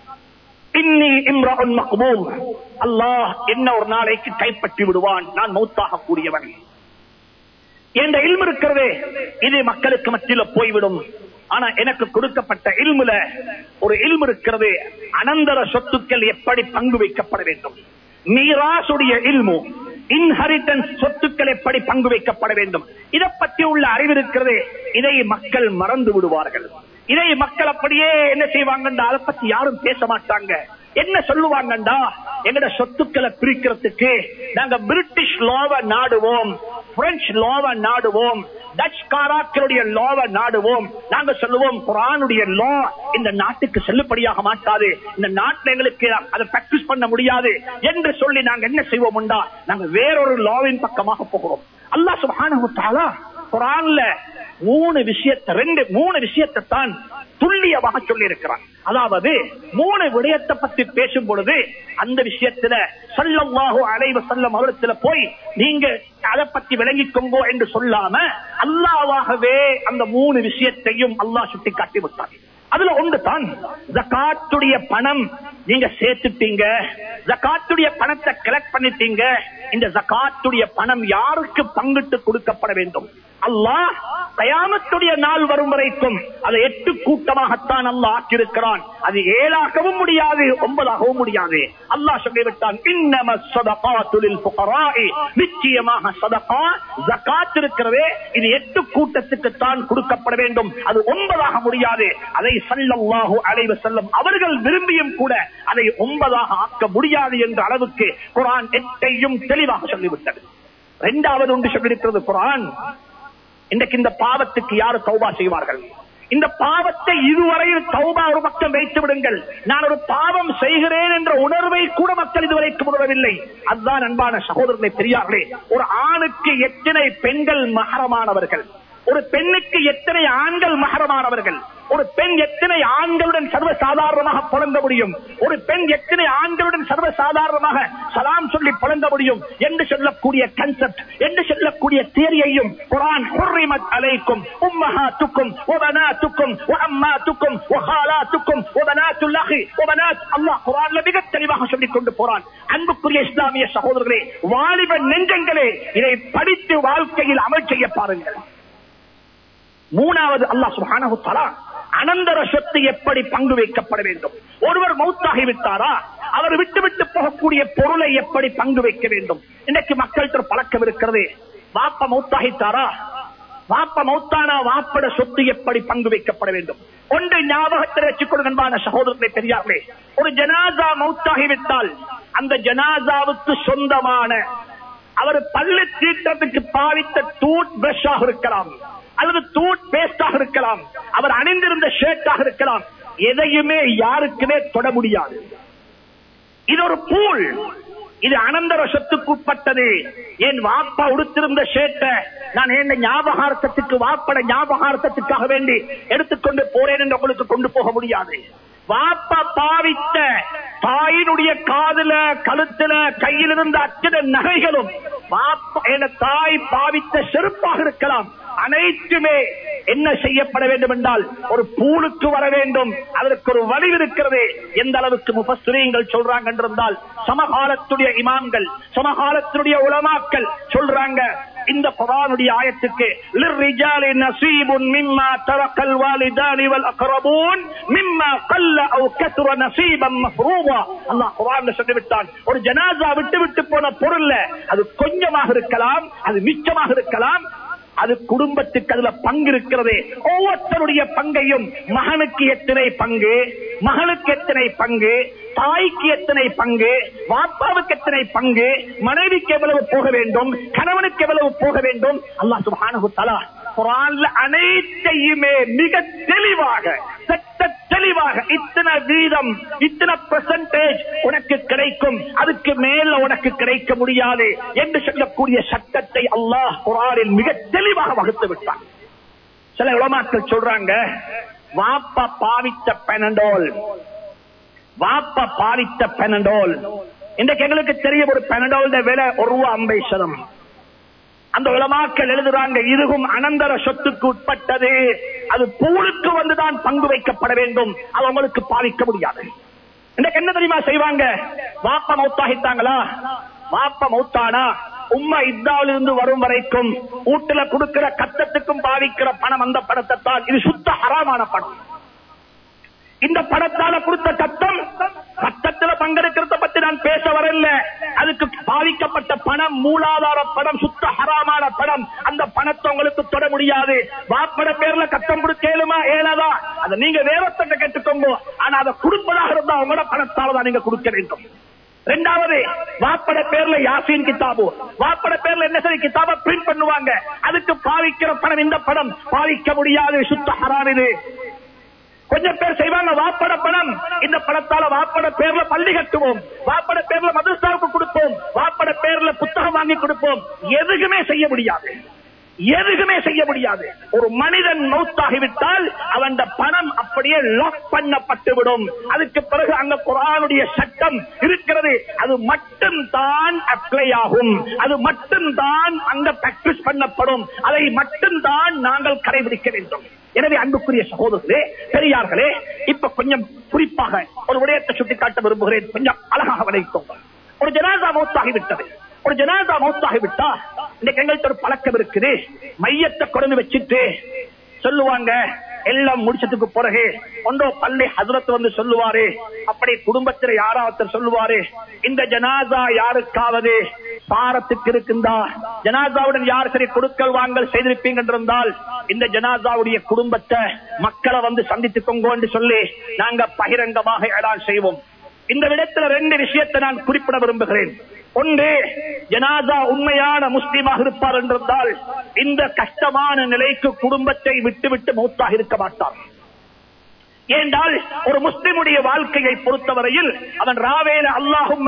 இன்னி இம்ரான் மக்பூம் அல்லாஹ் என்ன ஒரு நாளைக்கு கைப்பற்றி விடுவான் நான் மௌத்தாக கூடியவன் என்ற இல்மு இருக்கிறதே இது மக்களுக்கு மத்தியில போய்விடும் ஆனா எனக்கு கொடுக்கப்பட்ட இல்முல ஒரு இல்மு இருக்கிறது அனந்தர சொத்துக்கள் எப்படி பங்கு வைக்கப்பட வேண்டும் மீராசுடைய இல்மு இன்ஹெரிட்டன்ஸ் சொத்துக்கள் எப்படி பங்கு வைக்கப்பட வேண்டும் இதை பற்றி உள்ள அறிவு இருக்கிறது இதை மக்கள் மறந்து விடுவார்கள் இதை மக்கள் அப்படியே என்ன செய்வாங்கண்டா அதை பத்தி யாரும் பேச மாட்டாங்க என்ன சொல்லுவாங்கண்டா எங்கட சொத்துக்களை பிரிக்கிறதுக்கு நாங்க பிரிட்டிஷ் லாவை நாடுவோம் பிரெஞ்சு லாவை நாடுவோம் டச் காராக்களுடைய லாவை நாடுவோம் நாங்க சொல்லுவோம் குரானுடைய லா இந்த நாட்டுக்கு செல்லுபடியாக மாட்டாது இந்த நாட்டில் எங்களுக்கு அதை பிராக்டிஸ் பண்ண முடியாது என்று சொல்லி நாங்க என்ன செய்வோம்டா நாங்க வேறொரு லாவின் பக்கமாக போகிறோம் அல்லாஹ் சுப்ஹானஹு தஆலா குரான்ல மூணு விஷயத்தை ரெண்டு மூணு விஷயத்தை தான் துல்லியமாக சொல்லி இருக்கிறான் அதாவது மூணு விடயத்தை பத்தி பேசும் பொழுது அந்த விஷயத்துல சல்லல்லாஹு அலைவ செல்லம் அவரத்துல போய் நீங்க அதை பத்தி விளங்கிக்கோங்கோ என்று சொல்லாம அல்லாவாகவே அந்த மூணு விஷயத்தையும் அல்லாஹ் சுட்டி காட்டி விட்டார் அதுல ஒன்று தான் ஜகாத்துடைய பணம் நீங்க சேர்த்துட்டீங்க ஜகாத்துடைய பணத்தை கலெக்ட் பண்ணிட்டீங்க இந்த ஜகாத்துடைய பணம் யாருக்கு பங்கிட்டு கொடுக்கப்பட வேண்டும் அல்லாஹ் கயாமத்துடைய நாள் வரும் வரைக்கும் அதை எட்டு கூட்டமாகத்தான் அல்லாஹ் ஆக்கியிருக்கிறான் அது ஏழாகவும் முடியாது ஒன்பதாகவும் முடியாது அல்லாஹ் சொல்லிவிட்டான் இன்னம சதகாத்துலில் புகராய் நிச்சயமாக சதகா ஜகாத் இருக்கிறதே இது எட்டு கூட்டத்துக்கு தான் கொடுக்கப்பட வேண்டும் அது ஒன்பதாக முடியாது அதை சல்லல்லாஹு அலைவ செல்லும் அவர்கள் விரும்பியும் கூட அதை ஒன்பதாக ஆக்க முடியாது என்ற அளவுக்கு குரான் எட்டையும் தெளிவாக சொல்லிவிட்டது இரண்டாவது ஒன்று சொல்லியிருக்கிறது குரான் இன்றைக்கு இந்த பாவத்துக்கு யாரு தௌபா செய்வார்கள் இந்த பாவத்தை இதுவரையில் தௌபா ஒரு பக்கம் வைத்து விடுங்கள் நான் ஒரு பாவம் செய்கிறேன் என்ற உணர்வை கூட மக்கள் இதுவரைக்கும் உணரவில்லை அதுதான் அன்பான சகோதரர்களை பெரியார்களே ஒரு ஆணுக்கு எத்தனை பெண்கள் மகரமானவர்கள் ஒரு பெண்ணுக்கு எத்தனை ஆண்கள் மகரமானவர்கள் ஒரு பெண் எத்தனை ஆண்களுடன் சர்வ சாதாரணமாக புலங்க முடியும் ஒரு பெண் எத்தனை ஆண்களுடன் சர்வ சாதாரணமாக சலாம் சொல்லி புலங்க முடியும் என்று சொல்லக்கூடிய கன்செப்ட் என்று சொல்லக்கூடிய தேரியையும் குரான் ஹுர்ரிமத் அலைக்கும் உம்மஹாத்துக்கும் வபனாத்துக்கும் வஅம்மாத்துக்கும் வஹாலாத்துக்கும் வபனாத்துல் அஹி வபனாத் அல்லாஹ் குர்ஆன்ல மிக தெளிவாக சொல்லிக் கொண்டு போறான் அன்புக்குரிய இஸ்லாமிய சகோதரர்களே வாலிப நெஞ்சங்களே இதை படித்து வாழ்க்கையில் அமல் செய்ய பாருங்கள் மூணாவது அல்லாஹ் சுப்ஹானஹு தஆலா அனந்தர சொத்து எப்படி பங்கு வைக்கப்பட வேண்டும் ஒருவர் மௌத்தாகி விட்டாரா அவர் விட்டு விட்டு போகக்கூடிய பொருளை எப்படி பங்கு வைக்க வேண்டும் இன்னைக்கு மக்கள்கிட்ட ஒரு பழக்கம் இருக்கிறது வாப்ப மௌத்தாகித்தாரா வாப்ப மௌத்தானா வாப்பட சொத்து எப்படி பங்கு வைக்கப்பட வேண்டும் ஒன்று ஞாபகத்தில் வச்சுக்கொள்ளும் அன்பான சகோதரர்களை பெரியார்களே ஒரு ஜனாசா மௌத்தாகிவிட்டால் அந்த ஜனாசாவுக்கு சொந்தமான அவர் பல்லு தீட்டத்துக்கு பாவித்த டூத் பிரஷாக இருக்கலாம் அல்லது டூத் பேஸ்டாக இருக்கலாம் அவர் அணிந்திருந்த ஷர்ட்டாக இருக்கலாம் எதையுமே யாருக்குமே தொட முடியாது இது ஒரு பூல் இது அனந்தர சொத்துக்குட்பட்டது என் வாப்பா உடுத்திருந்த ஷேட்டை நான் என்ன ஞாபகார்த்தத்துக்கு வாப்பட ஞாபகார்த்தத்துக்காக வேண்டி எடுத்துக்கொண்டு போறேன் என்று உங்களுக்கு கொண்டு போக முடியாது வாப்பா பாவித்த தாயினுடைய காதுல கழுத்துல கையில் இருந்த அத்தனை நகைகளும் வாப்பா என தாய் பாவித்த செருப்பாக இருக்கலாம் அனைத்துமே என்ன செய்யப்பட வேண்டும் என்றால் ஒரு பூலுக்கு வர வேண்டும் அதற்கு ஒரு வலிவு இருக்கிறது எந்த அளவுக்கு முபஸ்திரீங்கள் சொல்றாங்க என்றிருந்தால் சமகாலத்துடைய இமாம்கள் சமகாலத்தினுடைய உலமாக்கள் சொல்றாங்க இந்த குரானுடைய ஆயத்துக்கு للرجال نصيب مما ترك الوالدان والاقربون مما قل او كثر نصيبا مفروضا அல்லாஹ் குர்ஆன்ல சொல்லிவிட்டான் ஒரு ஜனாசா விட்டு விட்டு போன பொருள்ல அது கொஞ்சமாக இருக்கலாம் அது மிச்சமாக இருக்கலாம் அது குடும்பத்துக்கு அதுல பங்கு இருக்கிறது ஒவ்வொருத்தருடைய பங்கையும் மகனுக்கு எத்தனை பங்கு மகளுக்கு எத்தனை பங்கு தாய்க்கு எத்தனை பங்கு வாப்பாவுக்கு எத்தனை பங்கு மனைவிக்கு எவ்வளவு போக வேண்டும் கணவனுக்கு எவ்வளவு போக வேண்டும் அல்லாஹ் சுப்ஹானஹு தஆலா குர்ஆன்ல அனைத்தையுமே மிக தெளிவாக சட்ட தெளிவாக இத்தனை வீதம் இத்தனை பெர்சன்டேஜ் உனக்கு கிடைக்கும் அதுக்கு மேல உனக்கு கிடைக்க முடியாது என்று சொல்லக்கூடிய சட்டத்தை அல்லாஹ் குரானில் மிக தெளிவாக வகுத்து விட்டான் சில உலமாக்கள் சொல்றாங்க வாப்பா பாவித்த பெனடோல் வாப்பா பாவித்த பெனடோல் இன்றைக்கு எங்களுக்கு தெரிய ஒரு பெனடோல் விலை ஒரு ரூபா ஐம்பது சதம் அந்த உலமாக்கள் எழுதுறாங்க இதுவும் அனந்தர சொத்துக்கு உட்பட்டது அது பூலுக்கு வந்துதான் பங்கு வைக்கப்பட வேண்டும் அது உங்களுக்கு பாதிக்க முடியாது இன்னைக்கு என்ன தெரியுமா செய்வாங்க வாப்ப மௌத்தாகிட்டாங்களா வாப்ப மௌத்தானா உம்மா இத்தாவில் இருந்து வரும் வரைக்கும் வீட்டுல கொடுக்கிற கத்தத்துக்கும் பாதிக்கிற பணம் அந்த பணத்தை தான் இது சுத்த ஹராமான பணம் இந்த பணத்தால கொடுத்த கத்தம் கத்தத்துல பங்கெடுக்கிறத பத்தி நான் பேச வரல அதுக்கு பாதிக்கப்பட்ட பணம் மூலாதார பணம் சுத்த ஹராமான பணம் அந்த பணத்தை உங்களுக்கு தொட முடியாது வாப்பட பேர்ல கத்தம் கொடுக்க ஏழுமா ஏழாதா அதை நீங்க வேறொத்தட்ட கேட்டுக்கோங்க ஆனா அதை கொடுப்பதாக இருந்தா உங்களோட பணத்தால தான் நீங்க கொடுக்க வேண்டும் இரண்டாவது வாப்பட பேர்ல யாசின் கிதாபு வாப்பட பேர்ல என்ன சரி கிதாப பிரிண்ட் பண்ணுவாங்க அதுக்கு பாவிக்கிற பணம் இந்த படம் பாவிக்க முடியாது சுத்த ஹராம் இது கொஞ்சம் பேர் செய்வாங்க வாப்பட பணம் இந்த பணத்தால வாப்பட பேர்ல பள்ளி கட்டுவோம் வாப்பட பேர்ல மதரசாவுக்கு கொடுப்போம் வாப்பட பேர்ல புத்தகம் வாங்கி கொடுப்போம் எதுக்குமே செய்ய முடியாது எதுக்குமே செய்ய முடியாது ஒரு மனிதன் மௌத்தாகிவிட்டால் அவன் பணம் அப்படியே லாக் பண்ணப்பட்டு விடும் அதுக்கு பிறகு அங்க குரானுடைய சட்டம் இருக்கிறது அது மட்டும் தான் அப்ளை ஆகும் அது மட்டும் தான் அங்க பிராக்டிஸ் பண்ணப்படும் அதை மட்டும் தான் நாங்கள் கடைபிடிக்க வேண்டும் எனவே அன்புக்குரிய சகோதரர்களே பெரியார்களே இப்ப கொஞ்சம் குறிப்பாக ஒரு விடயத்தை சுட்டிக்காட்ட விரும்புகிறேன் கொஞ்சம் அழகாக விளைவித்தோம் ஒரு ஜனாதா மௌத்தாகிவிட்டது ஒரு ஜனாதா மௌத்தாகிவிட்டா இன்னைக்கு எங்கள்கிட்ட ஒரு பழக்கம் இருக்குது மையத்தை கொண்டு வச்சுட்டு சொல்லுவாங்க எல்லாம் முடிச்சதுக்கு பிறகு ஒன்றோ பள்ளி ஹசரத் வந்து சொல்லுவாரு அப்படி குடும்பத்தில் யாராவது சொல்லுவாரு இந்த ஜனாதா யாருக்காவது பாரத்துக்கு இருக்குந்தா ஜனாதாவுடன் யார் சரி கொடுக்கல் வாங்கல் செய்திருப்பீங்க என்றிருந்தால் இந்த ஜனாதாவுடைய குடும்பத்தை மக்களை வந்து சந்தித்துக்கோங்க என்று சொல்லி நாங்க பகிரங்கமாக ஏடான் செய்வோம் இந்த விடத்துல ரெண்டு விஷயத்தை நான் குறிப்பிட விரும்புகிறேன் ஒன்று ஜனாதா உண்மையான முஸ்லீமாக இருப்பார் என்றிருந்தால் இந்த கஷ்டமான நிலைக்கு குடும்பத்தை விட்டுவிட்டு மௌத்தாக இருக்க மாட்டார் ஏண்டால் ஒரு முஸ்லிமுடைய வாழ்க்கையை பொறுத்தவரையில் அவன் ராவேல அல்லாஹும்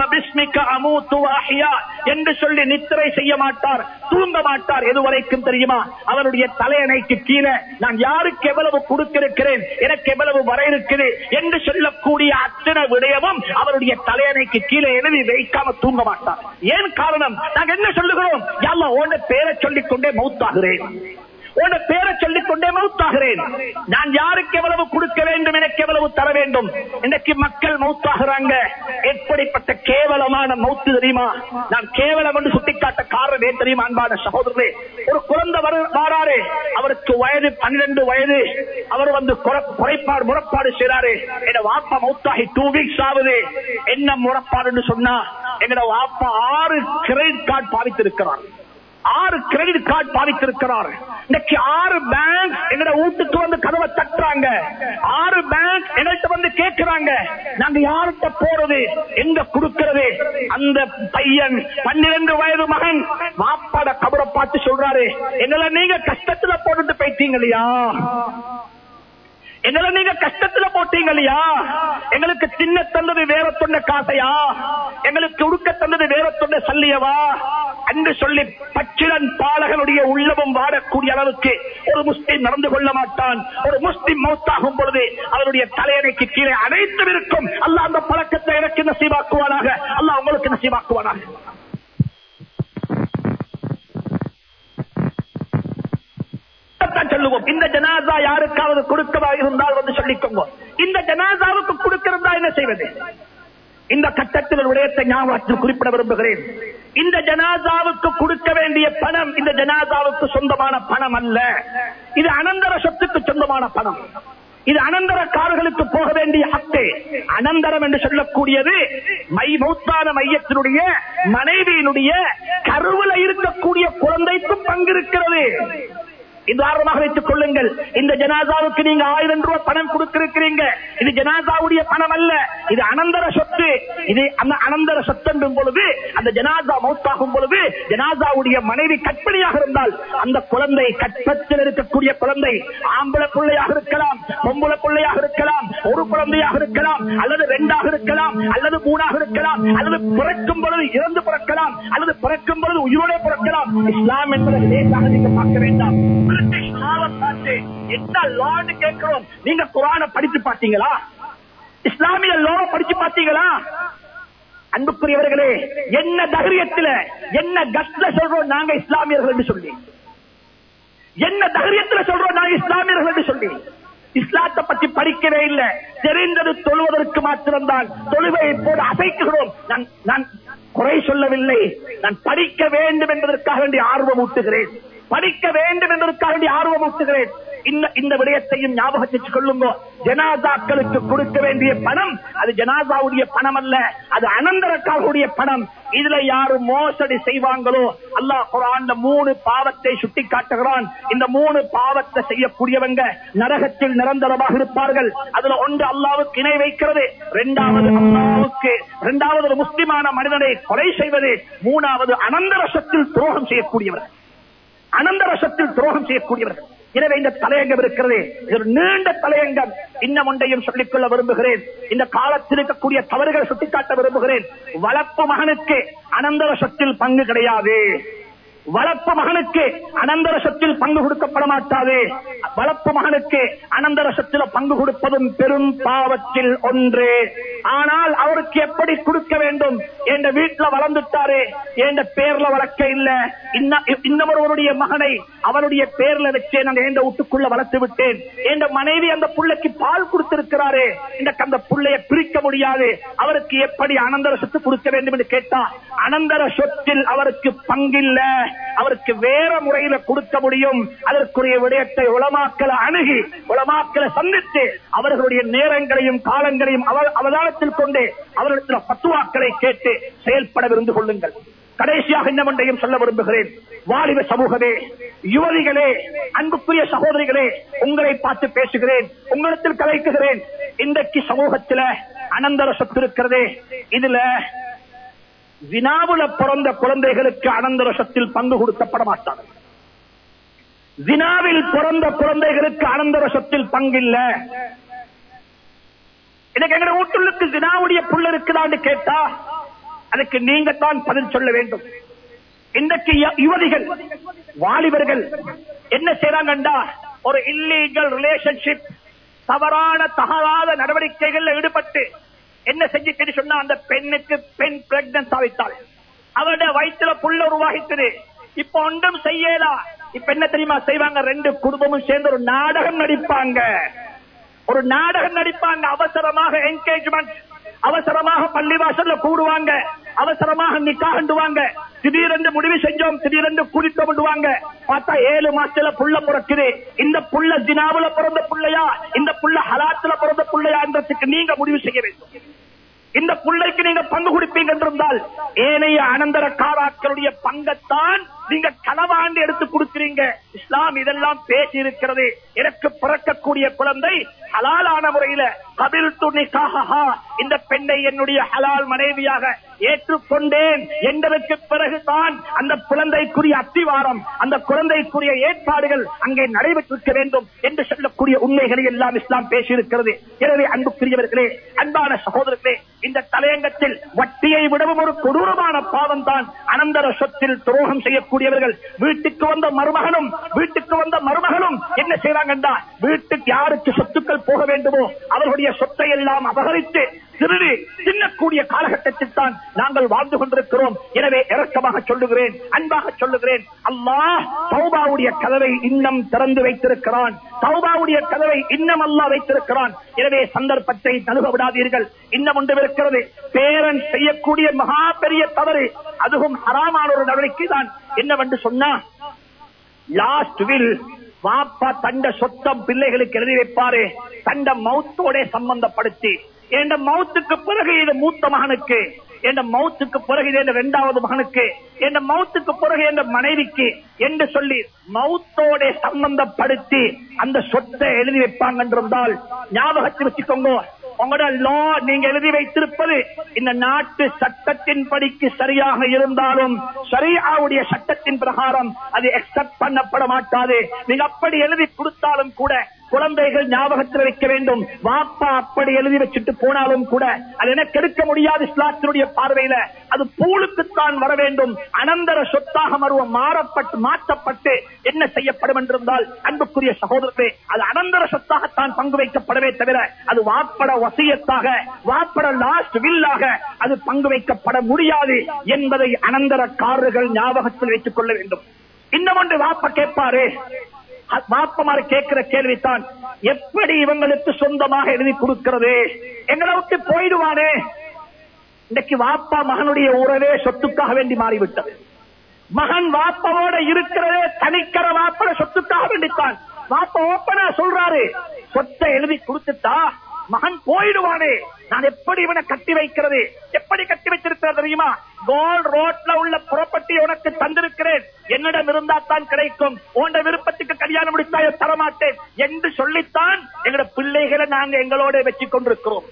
என்று சொல்லி நித்திரை செய்ய மாட்டார் தூங்க மாட்டார் எதுவரைக்கும் தெரியுமா அவருடைய தலையணைக்கு கீழே நான் யாருக்கு எவ்வளவு கொடுத்திருக்கிறேன் எனக்கு எவ்வளவு வர இருக்குது என்று சொல்லக்கூடிய அத்தனை விடயமும் அவருடைய தலையணைக்கு கீழே எழுதி வைக்காம தூங்க மாட்டார் ஏன் காரணம் நாங்க என்ன சொல்லுகிறோம் யாரா ஓட பேரை சொல்லிக் கொண்டே மௌத்தாகிறேன் உன பேரை சொல்லிக் கொண்டே மௌத்தாகிறேன் நான் யாருக்கு எவ்வளவு கொடுக்க வேண்டும் எனக்கு எவ்வளவு தர வேண்டும் இன்னைக்கு மக்கள் மௌத்தாகிறாங்க எப்படிப்பட்ட கேவலமான மௌத்து தெரியுமா நான் கேவலம் என்று சுட்டிக்காட்ட காரணம் ஏன் தெரியுமா அன்பான சகோதரர்களே ஒரு குழந்தை வராரு அவருக்கு வயது பன்னிரண்டு வயது அவர் வந்து குறைப்பாடு முறப்பாடு செய்றாரு எங்க வாப்பா மௌத்தாகி டூ வீக்ஸ் ஆகுது என்ன முறப்பாடுன்னு சொன்னா எங்கட வாப்பா ஆறு கிரெடிட் கார்டு பாவித்திருக்கிறார் ஆறு கிரெடிட் கார்டு பாதித்திருக்கிறார் இன்னைக்கு ஆறு பேங்க் எங்கட வீட்டுக்கு வந்து கதவை தட்டுறாங்க ஆறு பேங்க் எங்கள்கிட்ட வந்து கேட்கிறாங்க நாங்க யார்கிட்ட போறது எங்க கொடுக்கிறது அந்த பையன் பன்னிரண்டு வயது மகன் மாப்பாட கபரை பார்த்து சொல்றாரு எங்களை நீங்க கஷ்டத்துல போட்டுட்டு போயிட்டீங்க இல்லையா எங்களை நீங்க கஷ்டத்துல போட்டீங்க இல்லையா எங்களுக்கு சின்ன தந்தது வேற சொன்ன காசையா எங்களுக்கு உடுக்க தந்தது வேற சொன்ன சல்லியவா என்று சொல்லி பச்சிலன் பாலகனுடைய உள்ளமும் வாடக்கூடிய அளவுக்கு ஒரு முஸ்லீம் நடந்து கொள்ள மாட்டான் ஒரு முஸ்லீம் மௌத்தாகும் பொழுது அவருடைய தலையணைக்கு கீழே அனைத்தும் இருக்கும் அல்ல அந்த பழக்கத்தை எனக்கு நசீவாக்குவானாக அல்ல உங்களுக்கு நசீவாக்குவானாக சொல்லுவோம் இந்த ஜனாசா யாருக்காவது கொடுக்கவா இருந்தால் வந்து சொல்லிக்கோங்க இந்த ஜனாசாவுக்கு கொடுக்கிறதா என்ன செய்வது இந்த கட்டத்தில் ஒரு விடயத்தை ஞாபகத்தில் குறிப்பிட விரும்புகிறேன் இந்த ஜனாசாவுக்கு கொடுக்க வேண்டிய பணம் இந்த ஜனாசாவுக்கு சொந்தமான பணம் அல்ல இது அனந்தர சொத்துக்கு சொந்தமான பணம் இது அனந்தரக்காரர்களுக்கு போக வேண்டிய ஹக்கு அனந்தரம் என்று சொல்லக்கூடியது மை மௌத்தான மையத்தினுடைய மனைவியினுடைய கருவில் இருக்கக்கூடிய குழந்தைக்கும் பங்கு இருக்கிறது உதாரணமாக வைத்துக் கொள்ளுங்கள் இந்த ஜனாதாவுக்கு நீங்க ஆயிரம் ரூபாய் பணம் கொடுத்திருக்கிறீங்க இது ஜனாதாவுடைய பணம் அல்ல இது அனந்தர சொத்து இது அந்த அனந்தர சொத்து பொழுது அந்த ஜனாதா மௌத்தாகும் பொழுது ஜனாதாவுடைய மனைவி கற்பிணியாக இருந்தால் அந்த குழந்தை கற்பத்தில் இருக்கக்கூடிய குழந்தை ஆம்பளை பிள்ளையாக இருக்கலாம் பொம்பளை பிள்ளையாக இருக்கலாம் ஒரு குழந்தையாக இருக்கலாம் அல்லது ரெண்டாக இருக்கலாம் அல்லது மூணாக இருக்கலாம் அல்லது பிறக்கும் பொழுது இறந்து பிறக்கலாம் அல்லது பிறக்கும் பொழுது உயிரோட பிறக்கலாம் இஸ்லாம் என்பதை லேசாக நீங்க பார்க்க வேண்டாம் பிரிட்டிஷ் லாவை பார்த்து என்ன லான்னு கேட்கிறோம் நீங்க குரான படிச்சு பார்த்தீங்களா இஸ்லாமிய லோ படிச்சு பார்த்தீங்களா அன்புக்குரியவர்களே என்ன தைரியத்தில் என்ன கஷ்ட சொல்றோம் நாங்க இஸ்லாமியர்கள் என்று சொல்லி என்ன தைரியத்தில் சொல்றோம் நாங்க இஸ்லாமியர்கள் என்று சொல்லி இஸ்லாத்தை பற்றி படிக்கவே இல்லை தெரிந்தது தொழுவதற்கு மாத்திரம்தான் தொழுவையை போல அசைக்கிறோம் நான் நான் குறை சொல்லவில்லை நான் படிக்க வேண்டும் என்பதற்காக வேண்டிய ஆர்வம் ஊட்டுகிறேன் படிக்க வேண்டும் என்பதற்காக வேண்டிய ஆர்வம் ஊட்டுகிறேன் இந்த இந்த விடயத்தையும் ஞாபகத்திற்கு கொள்ளுங்க ஜனாதாக்களுக்கு கொடுக்க வேண்டிய பணம் அது ஜனாதாவுடைய பணம் அல்ல அது அனந்தரக்காரருடைய பணம் இதுல யாரு மோசடி செய்வாங்களோ அல்லாஹ் குரான்ல மூணு பாவத்தை சுட்டி காட்டுகிறான் இந்த மூணு பாவத்தை செய்யக்கூடியவங்க நரகத்தில் நிரந்தரமாக இருப்பார்கள் அதுல ஒன்று அல்லாவுக்கு இணை வைக்கிறது இரண்டாவது அல்லாவுக்கு இரண்டாவது ஒரு முஸ்லிமான மனிதனை கொலை செய்வது மூணாவது அனந்தரசத்தில் துரோகம் செய்யக்கூடியவர்கள் அனந்தரசத்தில் துரோகம் செய்யக்கூடியவர்கள் எனவே இந்த தலையங்கம் இருக்கிறது இது ஒரு நீண்ட தலையங்கம் இன்னும் ஒன்றையும் சொல்லிக்கொள்ள விரும்புகிறேன் இந்த காலத்தில் இருக்கக்கூடிய தவறுகளை சுட்டிக்காட்ட விரும்புகிறேன் வளர்ப்பு மகனுக்கு அனந்தரசத்தில் பங்கு கிடையாது வளர்ப்பு மகனுக்கு அனந்தரசத்தில் பங்கு கொடுக்கப்பட மாட்டாது வளர்ப்பு மகனுக்கு அனந்தரசத்தில் பங்கு கொடுப்பதும் பெரும் பாவத்தில் ஒன்று ஆனால் அவருக்கு எப்படி கொடுக்க வேண்டும் என்ற வீட்டுல வளர்ந்துட்டாரு என்ற பேர்ல வளர்க்க இல்ல இன்னொருவருடைய மகனை அவருடைய பேர்ல வச்சே நாங்க எந்த வீட்டுக்குள்ள வளர்த்து விட்டேன் என்ற மனைவி அந்த புள்ளைக்கு பால் கொடுத்திருக்கிறாரு இந்த அந்த புள்ளைய பிரிக்க முடியாது அவருக்கு எப்படி அனந்தர சொத்து கொடுக்க வேண்டும் என்று கேட்டா அனந்தர சொத்தில் அவருக்கு பங்கில்ல அவருக்கு வேற முறையில கொடுக்க முடியும் அதற்குரிய விடயத்தை உளமாக்கல அணுகி உளமாக்கல சந்தித்து அவர்களுடைய நேரங்களையும் காலங்களையும் அவ- அவதானத்தில் கொண்டு அவர்களிடத்தில் பத்துவாக்களை கேட்டு செயல்பட விருந்து கொள்ளுங்கள் கடைசியாக என்னவென்றையும் சொல்ல விரும்புகிறேன் வாலிப சமூகமே யுவதிகளே அன்புக்குரிய சகோதரிகளே உங்களை பார்த்து பேசுகிறேன் உங்களிடத்தில் கலைக்குகிறேன் இன்றைக்கு சமூகத்தில் அனந்தர சொத்து இருக்கிறதே இதுல வினாவுல பிறந்த குழந்தைகளுக்கு அனந்தரசத்தில் பங்கு கொடுக்கப்பட மாட்டார்கள் வினாவில் பிறந்த குழந்தைகளுக்கு அனந்தரசத்தில் பங்கில்ல எனக்கு எங்க வீட்டுக்கு வினாவுடைய புள்ள இருக்குதான்னு கேட்டா அதுக்கு நீங்க தான் பதில் சொல்ல வேண்டும் இன்றைக்கு ய- யுவதிகள் வாலிபர்கள் என்ன செய்றாங்கண்டா ஒரு இல்லீகல் ரிலேஷன்ஷிப் தவறான தகாத நடவடிக்கைகள்ல ஈடுபட்டு என்ன செஞ்சுட்டு சொன்னா அந்த பெண்ணுக்கு பெண் பிரெக்னன்ஸ் ஆவித்தாள் அவருடைய வயிற்றுல புள்ள உருவாகித்தது இப்ப ஒன்றும் செய்யலா இப்ப என்ன தெரியுமா செய்வாங்க ரெண்டு குடும்பமும் சேர்ந்து ஒரு நாடகம் நடிப்பாங்க ஒரு நாடகம் நடிப்பாங்க அவசரமாக என்கேஜ்மெண்ட் அவசரமாக பள்ளிவாசல்ல கூடுவாங்க அவசரமாக நிக்காண்டுவாங்க திடீரென்று முடிவு செஞ்சோம் திடீரென்று கூட்டிட்டு விடுவாங்க பார்த்தா ஏழு மாசத்துல புள்ள பிறக்குது இந்த புள்ள ஜினாவுல பிறந்த புள்ளையா இந்த புள்ள ஹலாத்துல பிறந்த புள்ளையான்றதுக்கு நீங்க முடிவு செய்ய வேண்டும் இந்த பிள்ளைக்கு நீங்க பங்கு கொடுப்பீங்க என்றிருந்தால் ஏனைய அனந்தர காராக்களுடைய பங்கத்தான் நீங்க களவாண்டு எடுத்து கொடுக்கிறீங்க இஸ்லாம் இதெல்லாம் பேசி இருக்கிறது எனக்கு பிறக்கக்கூடிய குழந்தை ஹலாலான முறையில கபில் துணிக்காக இந்த பெண்ணை என்னுடைய ஹலால் மனைவியாக ஏற்றுக்கொண்டேன் என்பதற்கு பிறகுதான் அந்த குழந்தைக்குரிய அத்திவாரம் அந்த குழந்தைக்குரிய ஏற்பாடுகள் அங்கே நடைபெற்றிருக்க வேண்டும் என்று சொல்லக்கூடிய உண்மைகளை எல்லாம் இஸ்லாம் பேசியிருக்கிறது எனவே அன்புக்குரியவர்களே அன்பான சகோதரர்களே இந்த தலையங்கத்தில் வட்டியை விடவும் ஒரு கொடூரமான பாவம் தான் அனந்தர சொத்தில் துரோகம் செய்யக்கூடியவர்கள் வீட்டுக்கு வந்த மருமகனும் வீட்டுக்கு வந்த மருமகனும் என்ன செய்றாங்கண்டா வீட்டுக்கு யாருக்கு சொத்துக்கள் போக வேண்டுமோ அவர்களுடைய சொத்தை எல்லாம் அபகரித்து திருடி தின்னக்கூடிய காலகட்டத்தில் தான் நாங்கள் வாழ்ந்து கொண்டிருக்கிறோம் எனவே இரக்கமாக சொல்லுகிறேன் அன்பாக சொல்லுகிறேன் அல்லாஹ் தௌபாவுடைய கதவை இன்னும் திறந்து வைத்திருக்கிறான் தௌபாவுடைய கதவை இன்னும் அல்லாஹ் வைத்திருக்கிறான் எனவே சந்தர்ப்பத்தை நழுவ விடாதீர்கள் இன்னும் ஒன்று இருக்கிறது பேரன் செய்யக்கூடிய மகா பெரிய தவறு அதுவும் ஹராமான ஒரு நடவடிக்கை தான் என்னவென்று சொன்னா லாஸ்ட் வில் வாப்பா தண்ட சொத்தம் பிள்ளைகளுக்கு எழுதி வைப்பாரு தண்ட மௌத்தோட சம்பந்தப்படுத்தி என் மௌத்துக்கு பிறகு இது மூத்த மகனுக்கு என் மௌத்துக்கு பிறகு இது என் இரண்டாவது மகனுக்கு என் மௌத்துக்கு பிறகு என் மனைவிக்கு என்று சொல்லி மௌத்தோட சம்பந்தப்படுத்தி அந்த சொத்தை எழுதி வைப்பாங்க என்றிருந்தால் ஞாபகத்தில் வச்சுக்கோங்க உங்களோட லா நீங்க எழுதி வைத்திருப்பது இந்த நாட்டு சட்டத்தின் படிக்கு சரியாக இருந்தாலும் சரியாவுடைய சட்டத்தின் பிரகாரம் அது அக்செப்ட் பண்ணப்பட மாட்டாது நீங்க அப்படி எழுதி கொடுத்தாலும் கூட குழந்தைகள் ஞாபகத்தில் வைக்க வேண்டும் வாப்பா அப்படி எழுதி வச்சுட்டு போனாலும் கூட அது என்ன கெடுக்க முடியாது இஸ்லாத்தினுடைய பார்வையில அது பூலுக்குத்தான் வர வேண்டும் அனந்தர சொத்தாக மருவ மாறப்பட்டு மாற்றப்பட்டு என்ன செய்யப்படும் என்றிருந்தால் அன்புக்குரிய சகோதரர்களே அது அனந்தர சொத்தாகத்தான் பங்கு வைக்கப்படவே தவிர அது வாப்பட வசியத்தாக வாப்பட லாஸ்ட் வில்லாக அது பங்கு வைக்கப்பட முடியாது என்பதை அனந்தரக்காரர்கள் ஞாபகத்தில் வைத்துக் கொள்ள வேண்டும் இன்னும் ஒன்று வாப்ப கேட்பாரு வாப்பமாறு கேட்கிற கேள்வித்தான் எப்படி இவங்களுக்கு சொந்தமாக எழுதி கொடுக்கிறது எங்களை விட்டு போயிடுவானே இன்னைக்கு வாப்பா மகனுடைய உறவே சொத்துக்காக வேண்டி மாறிவிட்டது மகன் வாப்பாவோட இருக்கிறதே தனிக்கிற வாப்பட சொத்துக்காக வேண்டித்தான் வாப்பா ஓப்பனா சொல்றாரு சொத்தை எழுதி கொடுத்துட்டா மகன் போயிடுவானே நான் எப்படி இவனை கட்டி வைக்கிறது எப்படி கட்டி வச்சிருக்கிறது தெரியுமா கோல்ட் ரோட்ல உள்ள ப்ராப்பர்ட்டி உனக்கு தந்திருக்கிறேன் என்னிடம் இருந்தா தான் கிடைக்கும் உன்ட விருப்பத்துக்கு கல்யாணம் முடித்தாய தரமாட்டேன் என்று சொல்லித்தான் எங்களோட பிள்ளைகளை நாங்க எங்களோட வச்சு கொண்டிருக்கிறோம்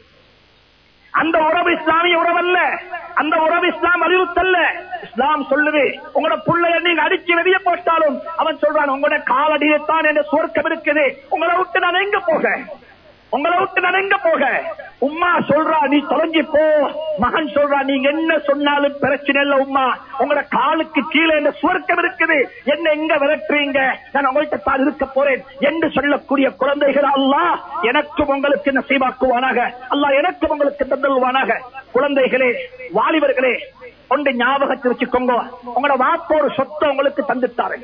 அந்த உறவு இஸ்லாமிய உறவல்ல அந்த உறவு இஸ்லாம் வலியுறுத்தல்ல இஸ்லாம் சொல்லுது உங்களோட புள்ளைய நீங்க அடிச்சு வெளியே போட்டாலும் அவன் சொல்றான் உங்களோட காலடியத்தான் என்ற சுவர்க்கம் இருக்குது உங்களை விட்டு நான் எங்க போக உங்களை விட்டு நான் எங்க போக உம்மா சொல்றா நீ தொலைஞ்சி போ மகன் சொல்றா நீங்க என்ன சொன்னாலும் பிரச்சனை இல்ல உம்மா உங்களோட காலுக்கு கீழே இந்த சுவர்க்கம் இருக்குது என்ன எங்க விரட்டுறீங்க நான் உங்கள்கிட்ட தான் இருக்க போறேன் என்று சொல்லக்கூடிய குழந்தைகள் அல்லாஹ் எனக்கும் உங்களுக்கு நசீவாக்குவானாக அல்லாஹ் எனக்கும் உங்களுக்கு தந்தல்வானாக குழந்தைகளே வாலிபர்களே ஒன்று ஞாபகத்தில் வச்சுக்கோங்க உங்களோட வாப்ப ஒரு சொத்தை உங்களுக்கு தந்துட்டாரு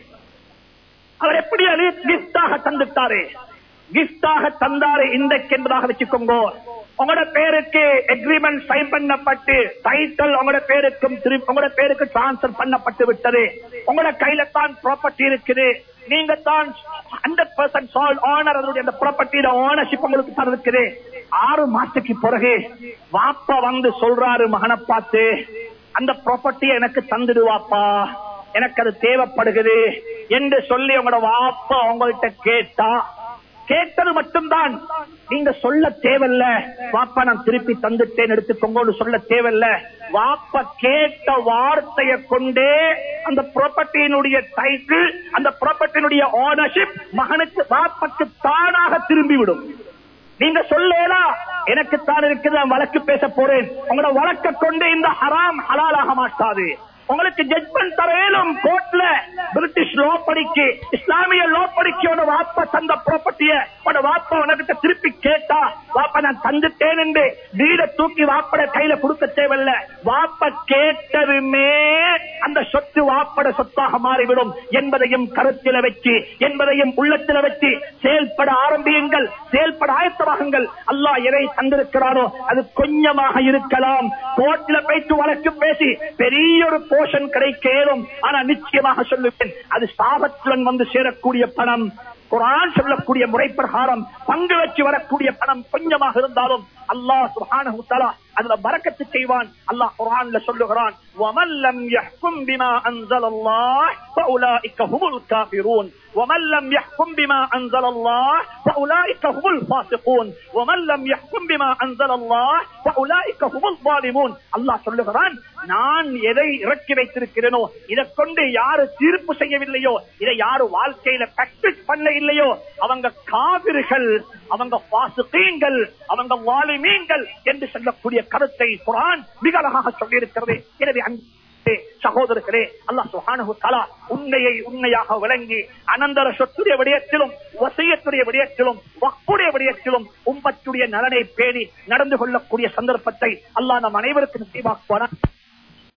அவர் எப்படி அது கிஃப்டாக தந்துட்டாரு கிஃப்டாக தந்தாரு இன்றைக்கு என்பதாக வச்சுக்கோங்க உங்களோட பேருக்கு எக்ரிமெண்ட் சைன் பண்ணப்பட்டு டைட்டில் உங்களோட பேருக்கும் திருப்பி உங்களோட பேருக்கு டிரான்ஸ்பர் பண்ணப்பட்டு விட்டது உங்களோட கையில தான் ப்ராப்பர்ட்டி இருக்குது நீங்க தான் ஹண்ட்ரட் பர்சன்ட் சால் ஆனர் அதனுடைய அந்த ப்ராப்பர்ட்டியோட ஓனர்ஷிப் உங்களுக்கு தான் இருக்குது ஆறு மாசத்துக்கு பிறகு வாப்பா வந்து சொல்றாரு மகனை பார்த்து அந்த ப்ராப்பர்ட்டியை எனக்கு தந்துடுவாப்பா எனக்கு அது தேவைப்படுகிறது என்று சொல்லி உங்களோட வாப்பா உங்கள்கிட்ட கேட்டா கேட்டது மட்டும்தான் நீங்க சொல்ல தேவையில்ல வாப்பா நான் திருப்பி தந்துட்டேன் எடுத்துக்கோங்கன்னு சொல்ல தேவையில்ல வாப்பா கேட்ட வார்த்தையை கொண்டே அந்த ப்ராப்பர்ட்டியினுடைய டைட்டில் அந்த ப்ராப்பர்ட்டியினுடைய ஓனர்ஷிப் மகனுக்கு வாப்பாக்கு தானாக திரும்பிவிடும் நீங்க சொல்லலாம் எனக்கு தான் இருக்குது நான் வழக்கு பேச போறேன் உங்களோட வழக்க கொண்டு இந்த ஹராம் ஹலாலாக மாட்டாது உங்களுக்கு ஜட்மெண்ட் தரையிலும் கோர்ட்ல பிரிட்டிஷ் லோ படிக்கு இஸ்லாமிய லோ படிக்கையோட வாப்பா தந்த ப்ராப்பர்ட்டிய உட வாப்பா உனக்கிட்ட திருப்பி கேட்டா வாப்பா நான் தந்துட்டேன் என்று வீட தூக்கி வாப்பட கையில கொடுக்க தேவையில்ல வாப்ப கேட்டதுமே அந்த சொத்து வாப்பட சொத்தாக மாறிவிடும் என்பதையும் கருத்தில வச்சு என்பதையும் உள்ளத்தில வச்சு செயல்பட ஆரம்பியுங்கள் செயல்பட ஆயத்தமாகுங்கள் அல்லாஹ் எதை தந்திருக்கிறாரோ அது கொஞ்சமாக இருக்கலாம் கோர்ட்ல பேச்சு வழக்கு பேசி பெரிய ஒரு போஷன் கிடைக்க இயலும் ஆனா நிச்சயமாக சொல்லுவேன் அது சாபத்துடன் வந்து சேரக்கூடிய பணம் குரான் சொல்லக்கூடிய முறை பிரகாரம் பங்கு வச்சு வரக்கூடிய பணம் கொஞ்சமாக இருந்தாலும் அல்லாஹ் சுப்ஹானஹு தஆலா அதுல பரக்கத்து செய்வான் அல்லாஹ் குர்ஆன்ல சொல்லுகிறான் وَمَن لَّمْ يَحْكُم بِمَا أَنزَلَ اللَّهُ فَأُولَٰئِكَ هُمُ الْكَافِرُونَ وَمَن لَّمْ يَحْكُم بِمَا أَنزَلَ اللَّهُ فَأُولَٰئِكَ هُمُ الْفَاسِقُونَ وَمَن لَّمْ يَحْكُم بِمَا أَنزَلَ اللَّهُ فَأُولَٰئِكَ هُمُ الظَّالِمُونَ அல்லாஹ் சொல்லுகிறான் நான் எதை இறக்கி வைத்திருக்கிறேனோ இதை கொண்டு யாரு தீர்ப்பு செய்யவில்லையோ இதை யாரு வாழ்க்கையில பிராக்டிஸ் பண்ண இல்லையோ அவங்க காவிர்கள் அவங்க பாசுகீங்கள் அவங்க வாலிமீன்கள் என்று சொல்லக்கூடிய கருத்தை குரான் மிக அழகாக சொல்லியிருக்கிறது எனவே அன்பே சகோதரர்களே அல்லாஹ் சுஹானஹு தஆலா உண்மையை உண்மையாக விளங்கி அனந்தர சொத்துடைய விடயத்திலும் வசியத்துடைய விடயத்திலும் வக்குடைய விடயத்திலும் உம்மத்துடைய நலனை பேணி நடந்து கொள்ளக்கூடிய சந்தர்ப்பத்தை அல்லாஹ் நம் அனைவருக்கும் நிச்சயமாக்குவானா